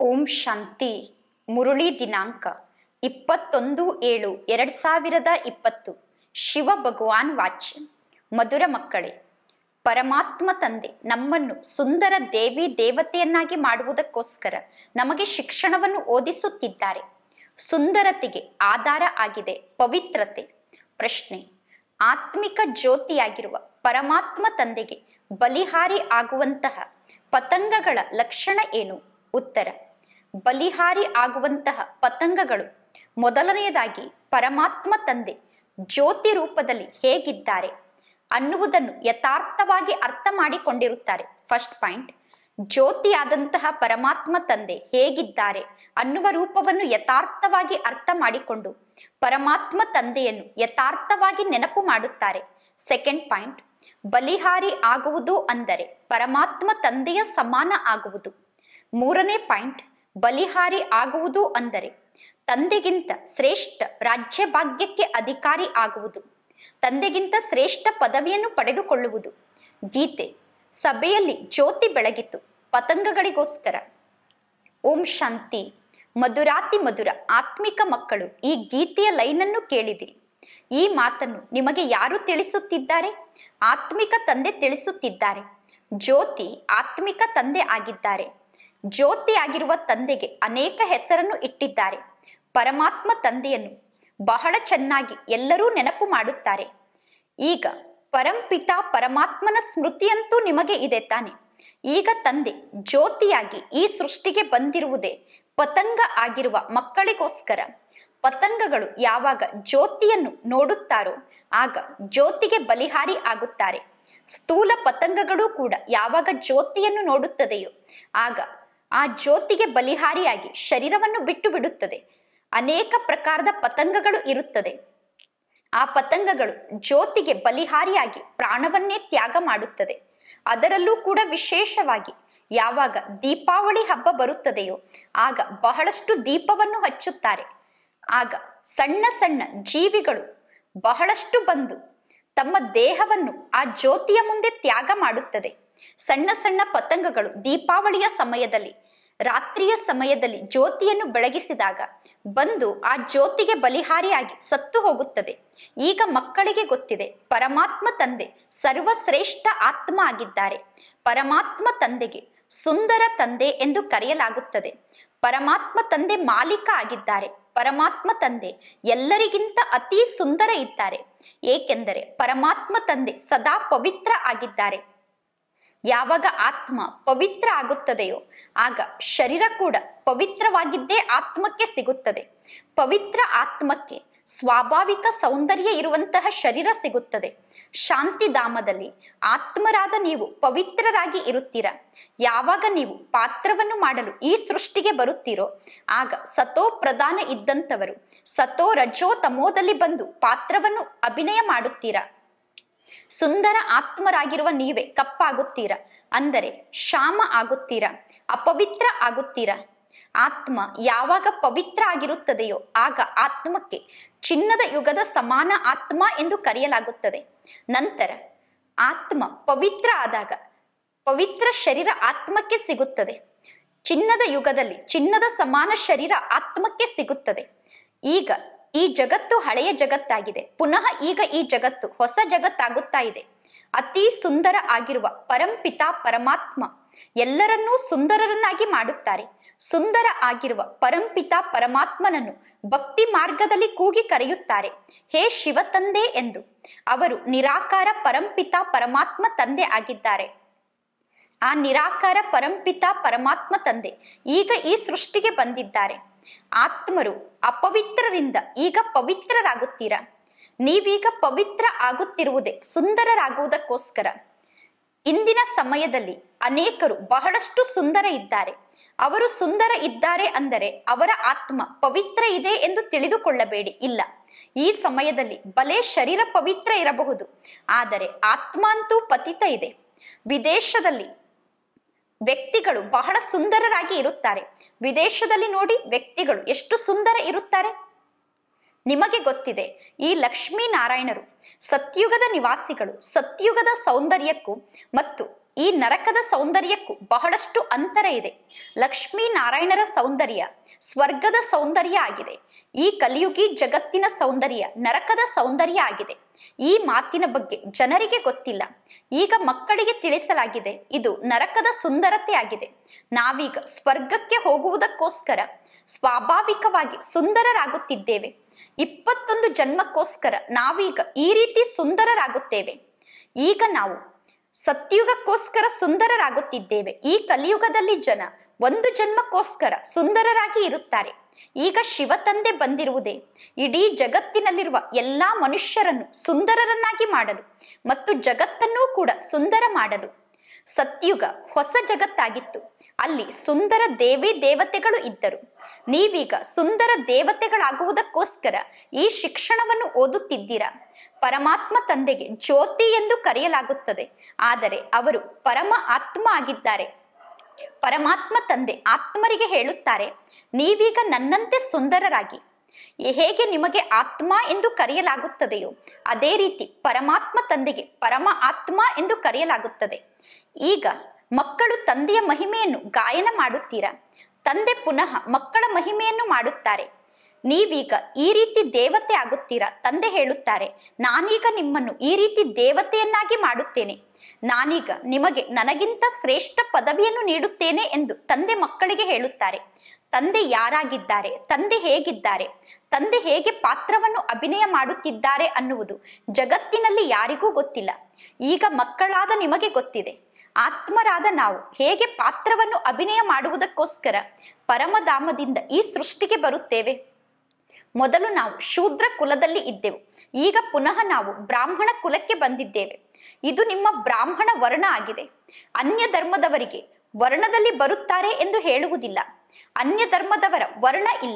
ಓಂ ಶಾಂತಿ ಮುರುಳಿ ದಿನಾಂಕ ಇಪ್ಪತ್ತೊಂದು ಏಳು ಎರಡು ಸಾವಿರದ ಇಪ್ಪತ್ತು ಶಿವ ಭಗವಾನ್ ವಾಚ್ ಮಧುರ ಮಕ್ಕಳೇ ಪರಮಾತ್ಮ ತಂದೆ ನಮ್ಮನ್ನು ಸುಂದರ ದೇವಿ ದೇವತೆಯನ್ನಾಗಿ ಮಾಡುವುದಕ್ಕೋಸ್ಕರ ನಮಗೆ ಶಿಕ್ಷಣವನ್ನು ಓದಿಸುತ್ತಿದ್ದಾರೆ ಸುಂದರತೆಗೆ ಆಧಾರ ಆಗಿದೆ ಪವಿತ್ರತೆ ಪ್ರಶ್ನೆ ಆತ್ಮಿಕ ಜ್ಯೋತಿಯಾಗಿರುವ ಪರಮಾತ್ಮ ತಂದೆಗೆ ಬಲಿಹಾರಿ ಆಗುವಂತಹ ಪತಂಗಗಳ ಲಕ್ಷಣ ಏನು ಉತ್ತರ ಬಲಿಹಾರಿ ಆಗುವಂತಹ ಪತಂಗಗಳು ಮೊದಲನೆಯದಾಗಿ ಪರಮಾತ್ಮ ತಂದೆ ಜ್ಯೋತಿ ರೂಪದಲ್ಲಿ ಹೇಗಿದ್ದಾರೆ ಅನ್ನುವುದನ್ನು ಯಥಾರ್ಥವಾಗಿ ಅರ್ಥ ಮಾಡಿಕೊಂಡಿರುತ್ತಾರೆ ಫಸ್ಟ್ ಪಾಯಿಂಟ್ ಜ್ಯೋತಿಯಾದಂತಹ ಪರಮಾತ್ಮ ತಂದೆ ಹೇಗಿದ್ದಾರೆ ಅನ್ನುವ ರೂಪವನ್ನು ಯಥಾರ್ಥವಾಗಿ ಅರ್ಥ ಮಾಡಿಕೊಂಡು ಪರಮಾತ್ಮ ತಂದೆಯನ್ನು ಯಥಾರ್ಥವಾಗಿ ನೆನಪು ಮಾಡುತ್ತಾರೆ ಸೆಕೆಂಡ್ ಪಾಯಿಂಟ್ ಬಲಿಹಾರಿ ಆಗುವುದು ಅಂದರೆ ಪರಮಾತ್ಮ ತಂದೆಯ ಸಮಾನ ಆಗುವುದು ಮೂರನೇ ಪಾಯಿಂಟ್ ಬಲಿಹಾರಿ ಆಗುವುದು ಅಂದರೆ ತಂದೆಗಿಂತ ಶ್ರೇಷ್ಠ ರಾಜ್ಯ ಭಾಗ್ಯಕ್ಕೆ ಅಧಿಕಾರಿ ಆಗುವುದು ತಂದೆಗಿಂತ ಶ್ರೇಷ್ಠ ಪದವಿಯನ್ನು ಪಡೆದುಕೊಳ್ಳುವುದು ಗೀತೆ ಸಭೆಯಲ್ಲಿ ಜ್ಯೋತಿ ಬೆಳಗಿತು ಪತಂಗಗಳಿಗೋಸ್ಕರ ಓಂ ಶಾಂತಿ ಮಧುರಾತಿ ಮಧುರ ಆತ್ಮಿಕ ಮಕ್ಕಳು ಈ ಗೀತೆಯ ಲೈನನ್ನು ಕೇಳಿದಿರಿ ಈ ಮಾತನ್ನು ನಿಮಗೆ ಯಾರು ತಿಳಿಸುತ್ತಿದ್ದಾರೆ ಆತ್ಮಿಕ ತಂದೆ ತಿಳಿಸುತ್ತಿದ್ದಾರೆ ಜ್ಯೋತಿ ಆತ್ಮಿಕ ತಂದೆ ಆಗಿದ್ದಾರೆ ಜ್ಯೋತಿ ಆಗಿರುವ ತಂದೆಗೆ ಅನೇಕ ಹೆಸರನ್ನು ಇಟ್ಟಿದ್ದಾರೆ ಪರಮಾತ್ಮ ತಂದೆಯನ್ನು ಬಹಳ ಚೆನ್ನಾಗಿ ಎಲ್ಲರೂ ನೆನಪು ಮಾಡುತ್ತಾರೆ ಈಗ ಪರಂಪಿತ ಪರಮಾತ್ಮನ ಸ್ಮೃತಿಯಂತೂ ನಿಮಗೆ ಇದೆ ತಾನೆ ಈಗ ತಂದೆ ಜ್ಯೋತಿಯಾಗಿ ಈ ಸೃಷ್ಟಿಗೆ ಬಂದಿರುವುದೇ ಪತಂಗ ಆಗಿರುವ ಮಕ್ಕಳಿಗೋಸ್ಕರ ಪತಂಗಗಳು ಯಾವಾಗ ಜ್ಯೋತಿಯನ್ನು ನೋಡುತ್ತಾರೋ ಆಗ ಜ್ಯೋತಿಗೆ ಬಲಿಹಾರಿ ಆಗುತ್ತಾರೆ ಸ್ಥೂಲ ಪತಂಗಗಳು ಕೂಡ ಯಾವಾಗ ಜ್ಯೋತಿಯನ್ನು ನೋಡುತ್ತದೆಯೋ ಆಗ ಆ ಜ್ಯೋತಿಗೆ ಬಲಿಹಾರಿಯಾಗಿ ಶರೀರವನ್ನು ಬಿಟ್ಟು ಬಿಡುತ್ತದೆ ಅನೇಕ ಪ್ರಕಾರದ ಪತಂಗಗಳು ಇರುತ್ತದೆ ಆ ಪತಂಗಗಳು ಜ್ಯೋತಿಗೆ ಬಲಿಹಾರಿಯಾಗಿ ಪ್ರಾಣವನ್ನೇ ತ್ಯಾಗ ಮಾಡುತ್ತದೆ ಅದರಲ್ಲೂ ಕೂಡ ವಿಶೇಷವಾಗಿ ಯಾವಾಗ ದೀಪಾವಳಿ ಹಬ್ಬ ಬರುತ್ತದೆಯೋ ಆಗ ಬಹಳಷ್ಟು ದೀಪವನ್ನು ಹಚ್ಚುತ್ತಾರೆ ಆಗ ಸಣ್ಣ ಸಣ್ಣ ಜೀವಿಗಳು ಬಹಳಷ್ಟು ಬಂದು ತಮ್ಮ ದೇಹವನ್ನು ಆ ಜ್ಯೋತಿಯ ಮುಂದೆ ತ್ಯಾಗ ಮಾಡುತ್ತದೆ ಸಣ್ಣ ಸಣ್ಣ ಪತಂಗಗಳು ದೀಪಾವಳಿಯ ಸಮಯದಲ್ಲಿ ರಾತ್ರಿಯ ಸಮಯದಲ್ಲಿ ಜ್ಯೋತಿಯನ್ನು ಬೆಳಗಿಸಿದಾಗ ಬಂದು ಆ ಜ್ಯೋತಿಗೆ ಬಲಿಹಾರಿಯಾಗಿ ಸತ್ತು ಹೋಗುತ್ತದೆ ಈಗ ಮಕ್ಕಳಿಗೆ ಗೊತ್ತಿದೆ ಪರಮಾತ್ಮ ತಂದೆ ಸರ್ವಶ್ರೇಷ್ಠ ಆತ್ಮ ಆಗಿದ್ದಾರೆ ಪರಮಾತ್ಮ ತಂದೆಗೆ ಸುಂದರ ತಂದೆ ಎಂದು ಕರೆಯಲಾಗುತ್ತದೆ ಪರಮಾತ್ಮ ತಂದೆ ಮಾಲೀಕ ಆಗಿದ್ದಾರೆ ಪರಮಾತ್ಮ ತಂದೆ ಎಲ್ಲರಿಗಿಂತ ಅತಿ ಸುಂದರ ಇದ್ದಾರೆ ಏಕೆಂದರೆ ಪರಮಾತ್ಮ ತಂದೆ ಸದಾ ಪವಿತ್ರ ಆಗಿದ್ದಾರೆ ಯಾವಾಗ ಆತ್ಮ ಪವಿತ್ರ ಆಗುತ್ತದೆಯೋ ಆಗ ಶರೀರ ಕೂಡ ಪವಿತ್ರವಾಗಿದ್ದೇ ಆತ್ಮಕ್ಕೆ ಸಿಗುತ್ತದೆ ಪವಿತ್ರ ಆತ್ಮಕ್ಕೆ ಸ್ವಾಭಾವಿಕ ಸೌಂದರ್ಯ ಇರುವಂತಹ ಶರೀರ ಸಿಗುತ್ತದೆ ಶಾಂತಿಧಾಮದಲ್ಲಿ ಆತ್ಮರಾದ ನೀವು ಪವಿತ್ರರಾಗಿ ಇರುತ್ತೀರ ಯಾವಾಗ ನೀವು ಪಾತ್ರವನ್ನು ಮಾಡಲು ಈ ಸೃಷ್ಟಿಗೆ ಬರುತ್ತೀರೋ ಆಗ ಸತೋ ಪ್ರಧಾನ ಇದ್ದಂಥವರು ಸತೋ ರಜೋ ತಮೋದಲ್ಲಿ ಬಂದು ಪಾತ್ರವನ್ನು ಅಭಿನಯ ಮಾಡುತ್ತೀರಾ ಸುಂದರ ಆತ್ಮರಾಗಿರುವ ನೀವೇ ಕಪ್ಪಾಗುತ್ತೀರಾ ಅಂದರೆ ಶಾಮ ಆಗುತ್ತೀರಾ ಅಪವಿತ್ರ ಆಗುತ್ತೀರಾ ಆತ್ಮ ಯಾವಾಗ ಪವಿತ್ರ ಆಗಿರುತ್ತದೆಯೋ ಆಗ ಆತ್ಮಕ್ಕೆ ಚಿನ್ನದ ಯುಗದ ಸಮಾನ ಆತ್ಮ ಎಂದು ಕರೆಯಲಾಗುತ್ತದೆ ನಂತರ ಆತ್ಮ ಪವಿತ್ರ ಆದಾಗ ಪವಿತ್ರ ಶರೀರ ಆತ್ಮಕ್ಕೆ ಸಿಗುತ್ತದೆ ಚಿನ್ನದ ಯುಗದಲ್ಲಿ ಚಿನ್ನದ ಸಮಾನ ಶರೀರ ಆತ್ಮಕ್ಕೆ ಸಿಗುತ್ತದೆ ಈಗ ಈ ಜಗತ್ತು ಹಳೆಯ ಜಗತ್ತಾಗಿದೆ ಪುನಃ ಈಗ ಈ ಜಗತ್ತು ಹೊಸ ಜಗತ್ತಾಗುತ್ತಾ ಇದೆ ಅತಿ ಸುಂದರ ಆಗಿರುವ ಪರಂಪಿತ ಪರಮಾತ್ಮ ಎಲ್ಲರನ್ನೂ ಸುಂದರರನ್ನಾಗಿ ಮಾಡುತ್ತಾರೆ ಸುಂದರ ಆಗಿರುವ ಪರಂಪಿತ ಪರಮಾತ್ಮನನ್ನು ಭಕ್ತಿ ಮಾರ್ಗದಲ್ಲಿ ಕೂಗಿ ಕರೆಯುತ್ತಾರೆ ಹೇ ಶಿವತಂದೆ ಎಂದು ಅವರು ನಿರಾಕಾರ ಪರಂಪಿತ ಪರಮಾತ್ಮ ತಂದೆ ಆಗಿದ್ದಾರೆ ಆ ನಿರಾಕಾರ ಪರಂಪಿತ ಪರಮಾತ್ಮ ತಂದೆ ಈಗ ಈ ಸೃಷ್ಟಿಗೆ ಬಂದಿದ್ದಾರೆ ಆತ್ಮರು ಅಪವಿತ್ರರಿಂದ ಈಗ ಪವಿತ್ರರಾಗುತ್ತೀರಾ ನೀವೀಗ ಪವಿತ್ರ ಆಗುತ್ತಿರುವುದೇ ಸುಂದರರಾಗುವುದಕ್ಕೋಸ್ಕರ ಇಂದಿನ ಸಮಯದಲ್ಲಿ ಅನೇಕರು ಬಹಳಷ್ಟು ಸುಂದರ ಇದ್ದಾರೆ ಅವರು ಸುಂದರ ಇದ್ದಾರೆ ಅಂದರೆ ಅವರ ಆತ್ಮ ಪವಿತ್ರ ಇದೆ ಎಂದು ತಿಳಿದುಕೊಳ್ಳಬೇಡಿ ಇಲ್ಲ ಈ ಸಮಯದಲ್ಲಿ ಬಲೆ ಶರೀರ ಪವಿತ್ರ ಇರಬಹುದು ಆದರೆ ಆತ್ಮ ಅಂತೂ ಪತಿತ ಇದೆ ವಿದೇಶದಲ್ಲಿ ವ್ಯಕ್ತಿಗಳು ಬಹಳ ಸುಂದರರಾಗಿ ಇರುತ್ತಾರೆ ವಿದೇಶದಲ್ಲಿ ನೋಡಿ ವ್ಯಕ್ತಿಗಳು ಎಷ್ಟು ಸುಂದರ ಇರುತ್ತಾರೆ ನಿಮಗೆ ಗೊತ್ತಿದೆ ಈ ಲಕ್ಷ್ಮೀನಾರಾಯಣರು ಸತ್ಯುಗದ ನಿವಾಸಿಗಳು ಸತ್ಯುಗದ ಸೌಂದರ್ಯಕ್ಕೂ ಮತ್ತು ಈ ನರಕದ ಸೌಂದರ್ಯಕ್ಕೂ ಬಹಳಷ್ಟು ಅಂತರ ಇದೆ ಲಕ್ಷ್ಮೀನಾರಾಯಣರ ಸೌಂದರ್ಯ ಸ್ವರ್ಗದ ಸೌಂದರ್ಯ ಆಗಿದೆ ಈ ಕಲಿಯುಗಿ ಜಗತ್ತಿನ ಸೌಂದರ್ಯ ನರಕದ ಸೌಂದರ್ಯ ಆಗಿದೆ ಈ ಮಾತಿನ ಬಗ್ಗೆ ಜನರಿಗೆ ಗೊತ್ತಿಲ್ಲ ಈಗ ಮಕ್ಕಳಿಗೆ ತಿಳಿಸಲಾಗಿದೆ ಇದು ನರಕದ ಸುಂದರತೆ ಆಗಿದೆ ನಾವೀಗ ಸ್ವರ್ಗಕ್ಕೆ ಹೋಗುವುದಕ್ಕೋಸ್ಕರ ಸ್ವಾಭಾವಿಕವಾಗಿ ಸುಂದರರಾಗುತ್ತಿದ್ದೇವೆ ಇಪ್ಪತ್ತೊಂದು ಜನ್ಮಕ್ಕೋಸ್ಕರ ನಾವೀಗ ಈ ರೀತಿ ಸುಂದರರಾಗುತ್ತೇವೆ ಈಗ ನಾವು ಸತ್ಯುಗಕ್ಕೋಸ್ಕರ ಸುಂದರರಾಗುತ್ತಿದ್ದೇವೆ ಈ ಕಲಿಯುಗದಲ್ಲಿ ಜನ ಒಂದು ಜನ್ಮಕ್ಕೋಸ್ಕರ ಸುಂದರರಾಗಿ ಇರುತ್ತಾರೆ ಈಗ ಶಿವ ತಂದೆ ಬಂದಿರುವುದೇ ಇಡೀ ಜಗತ್ತಿನಲ್ಲಿರುವ ಎಲ್ಲಾ ಮನುಷ್ಯರನ್ನು ಸುಂದರರನ್ನಾಗಿ ಮಾಡಲು ಮತ್ತು ಜಗತ್ತನ್ನೂ ಕೂಡ ಸುಂದರ ಮಾಡಲು ಸತ್ಯುಗ ಹೊಸ ಜಗತ್ತಾಗಿತ್ತು ಅಲ್ಲಿ ಸುಂದರ ದೇವಿ ದೇವತೆಗಳು ಇದ್ದರು ನೀವೀಗ ಸುಂದರ ದೇವತೆಗಳಾಗುವುದಕ್ಕೋಸ್ಕರ ಈ ಶಿಕ್ಷಣವನ್ನು ಓದುತ್ತಿದ್ದೀರಾ ಪರಮಾತ್ಮ ತಂದೆಗೆ ಜ್ಯೋತಿ ಎಂದು ಕರೆಯಲಾಗುತ್ತದೆ ಆದರೆ ಅವರು ಪರಮ ಆತ್ಮ ಆಗಿದ್ದಾರೆ ಪರಮಾತ್ಮ ತಂದೆ ಆತ್ಮರಿಗೆ ಹೇಳುತ್ತಾರೆ ನೀವೀಗ ನನ್ನಂತೆ ಸುಂದರರಾಗಿ ಹೇಗೆ ನಿಮಗೆ ಆತ್ಮ ಎಂದು ಕರೆಯಲಾಗುತ್ತದೆಯೋ ಅದೇ ರೀತಿ ಪರಮಾತ್ಮ ತಂದೆಗೆ ಪರಮ ಆತ್ಮ ಎಂದು ಕರೆಯಲಾಗುತ್ತದೆ ಈಗ ಮಕ್ಕಳು ತಂದೆಯ ಮಹಿಮೆಯನ್ನು ಗಾಯನ ಮಾಡುತ್ತೀರಾ ತಂದೆ ಪುನಃ ಮಕ್ಕಳ ಮಹಿಮೆಯನ್ನು ಮಾಡುತ್ತಾರೆ ನೀವೀಗ ಈ ರೀತಿ ದೇವತೆ ಆಗುತ್ತೀರಾ ತಂದೆ ಹೇಳುತ್ತಾರೆ ನಾನೀಗ ನಿಮ್ಮನ್ನು ಈ ರೀತಿ ದೇವತೆಯನ್ನಾಗಿ ಮಾಡುತ್ತೇನೆ ನಾನೀಗ ನಿಮಗೆ ನನಗಿಂತ ಶ್ರೇಷ್ಠ ಪದವಿಯನ್ನು ನೀಡುತ್ತೇನೆ ಎಂದು ತಂದೆ ಮಕ್ಕಳಿಗೆ ಹೇಳುತ್ತಾರೆ ತಂದೆ ಯಾರಾಗಿದ್ದಾರೆ ತಂದೆ ಹೇಗಿದ್ದಾರೆ ತಂದೆ ಹೇಗೆ ಪಾತ್ರವನ್ನು ಅಭಿನಯ ಮಾಡುತ್ತಿದ್ದಾರೆ ಅನ್ನುವುದು ಜಗತ್ತಿನಲ್ಲಿ ಯಾರಿಗೂ ಗೊತ್ತಿಲ್ಲ ಈಗ ಮಕ್ಕಳಾದ ನಿಮಗೆ ಗೊತ್ತಿದೆ ಆತ್ಮರಾದ ನಾವು ಹೇಗೆ ಪಾತ್ರವನ್ನು ಅಭಿನಯ ಮಾಡುವುದಕ್ಕೋಸ್ಕರ ಪರಮಧಾಮದಿಂದ ಈ ಸೃಷ್ಟಿಗೆ ಬರುತ್ತೇವೆ ಮೊದಲು ನಾವು ಶೂದ್ರ ಕುಲದಲ್ಲಿ ಇದ್ದೆವು ಈಗ ಪುನಃ ನಾವು ಬ್ರಾಹ್ಮಣ ಕುಲಕ್ಕೆ ಬಂದಿದ್ದೇವೆ ಇದು ನಿಮ್ಮ ಬ್ರಾಹ್ಮಣ ವರ್ಣ ಆಗಿದೆ ಅನ್ಯ ಧರ್ಮದವರಿಗೆ ವರ್ಣದಲ್ಲಿ ಬರುತ್ತಾರೆ ಎಂದು ಹೇಳುವುದಿಲ್ಲ ಅನ್ಯ ಧರ್ಮದವರ ವರ್ಣ ಇಲ್ಲ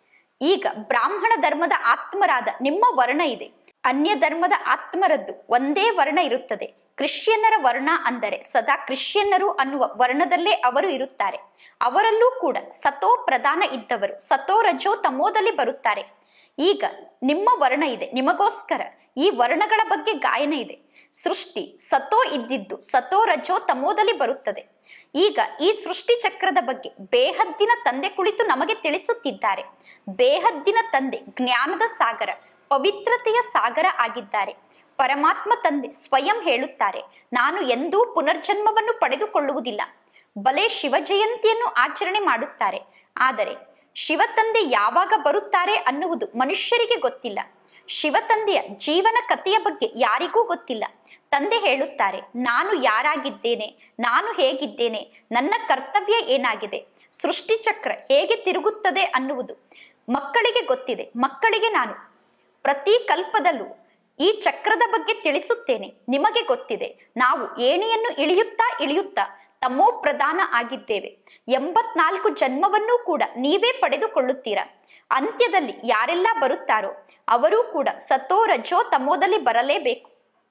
ಈಗ ಬ್ರಾಹ್ಮಣ ಧರ್ಮದ ಆತ್ಮರಾದ ನಿಮ್ಮ ವರ್ಣ ಇದೆ ಅನ್ಯ ಧರ್ಮದ ಆತ್ಮರದ್ದು ಒಂದೇ ವರ್ಣ ಇರುತ್ತದೆ ಕ್ರಿಶ್ಚಿಯನ್ನರ ವರ್ಣ ಅಂದರೆ ಸದಾ ಕ್ರಿಶ್ಚಿಯನ್ನರು ಅನ್ನುವ ವರ್ಣದಲ್ಲೇ ಅವರು ಇರುತ್ತಾರೆ ಅವರಲ್ಲೂ ಕೂಡ ಸತೋ ಪ್ರಧಾನ ಇದ್ದವರು ಸತೋ ರಜೋ ತಮೋದಲ್ಲಿ ಬರುತ್ತಾರೆ ಈಗ ನಿಮ್ಮ ವರ್ಣ ಇದೆ ನಿಮಗೋಸ್ಕರ ಈ ವರ್ಣಗಳ ಬಗ್ಗೆ ಗಾಯನ ಇದೆ ಸೃಷ್ಟಿ ಸತೋ ಇದ್ದಿದ್ದು ಸತೋ ರಜೋ ತಮೋದಲ್ಲಿ ಬರುತ್ತದೆ ಈಗ ಈ ಸೃಷ್ಟಿ ಚಕ್ರದ ಬಗ್ಗೆ ಬೇಹದ್ದಿನ ತಂದೆ ಕುಳಿತು ನಮಗೆ ತಿಳಿಸುತ್ತಿದ್ದಾರೆ ಬೇಹದ್ದಿನ ತಂದೆ ಜ್ಞಾನದ ಸಾಗರ ಪವಿತ್ರತೆಯ ಸಾಗರ ಆಗಿದ್ದಾರೆ ಪರಮಾತ್ಮ ತಂದೆ ಸ್ವಯಂ ಹೇಳುತ್ತಾರೆ ನಾನು ಎಂದೂ ಪುನರ್ಜನ್ಮವನ್ನು ಪಡೆದುಕೊಳ್ಳುವುದಿಲ್ಲ ಬಲೆ ಶಿವ ಜಯಂತಿಯನ್ನು ಆಚರಣೆ ಮಾಡುತ್ತಾರೆ ಆದರೆ ಶಿವ ತಂದೆ ಯಾವಾಗ ಬರುತ್ತಾರೆ ಅನ್ನುವುದು ಮನುಷ್ಯರಿಗೆ ಗೊತ್ತಿಲ್ಲ ಶಿವ ತಂದೆಯ ಜೀವನ ಕಥೆಯ ಬಗ್ಗೆ ಯಾರಿಗೂ ಗೊತ್ತಿಲ್ಲ ತಂದೆ ಹೇಳುತ್ತಾರೆ ನಾನು ಯಾರಾಗಿದ್ದೇನೆ ನಾನು ಹೇಗಿದ್ದೇನೆ ನನ್ನ ಕರ್ತವ್ಯ ಏನಾಗಿದೆ ಸೃಷ್ಟಿ ಚಕ್ರ ಹೇಗೆ ತಿರುಗುತ್ತದೆ ಅನ್ನುವುದು ಮಕ್ಕಳಿಗೆ ಗೊತ್ತಿದೆ ಮಕ್ಕಳಿಗೆ ನಾನು ಪ್ರತಿ ಕಲ್ಪದಲ್ಲೂ ಈ ಚಕ್ರದ ಬಗ್ಗೆ ತಿಳಿಸುತ್ತೇನೆ ನಿಮಗೆ ಗೊತ್ತಿದೆ ನಾವು ಏಣಿಯನ್ನು ಇಳಿಯುತ್ತಾ ಇಳಿಯುತ್ತಾ ತಮೋ ಪ್ರಧಾನ ಆಗಿದ್ದೇವೆ ಎಂಬತ್ನಾಲ್ಕು ಜನ್ಮವನ್ನೂ ಕೂಡ ನೀವೇ ಪಡೆದುಕೊಳ್ಳುತ್ತೀರಾ ಅಂತ್ಯದಲ್ಲಿ ಯಾರೆಲ್ಲ ಬರುತ್ತಾರೋ ಅವರೂ ಕೂಡ ಸತೋ ರಜೋ ತಮೋದಲ್ಲಿ ಬರಲೇಬೇಕು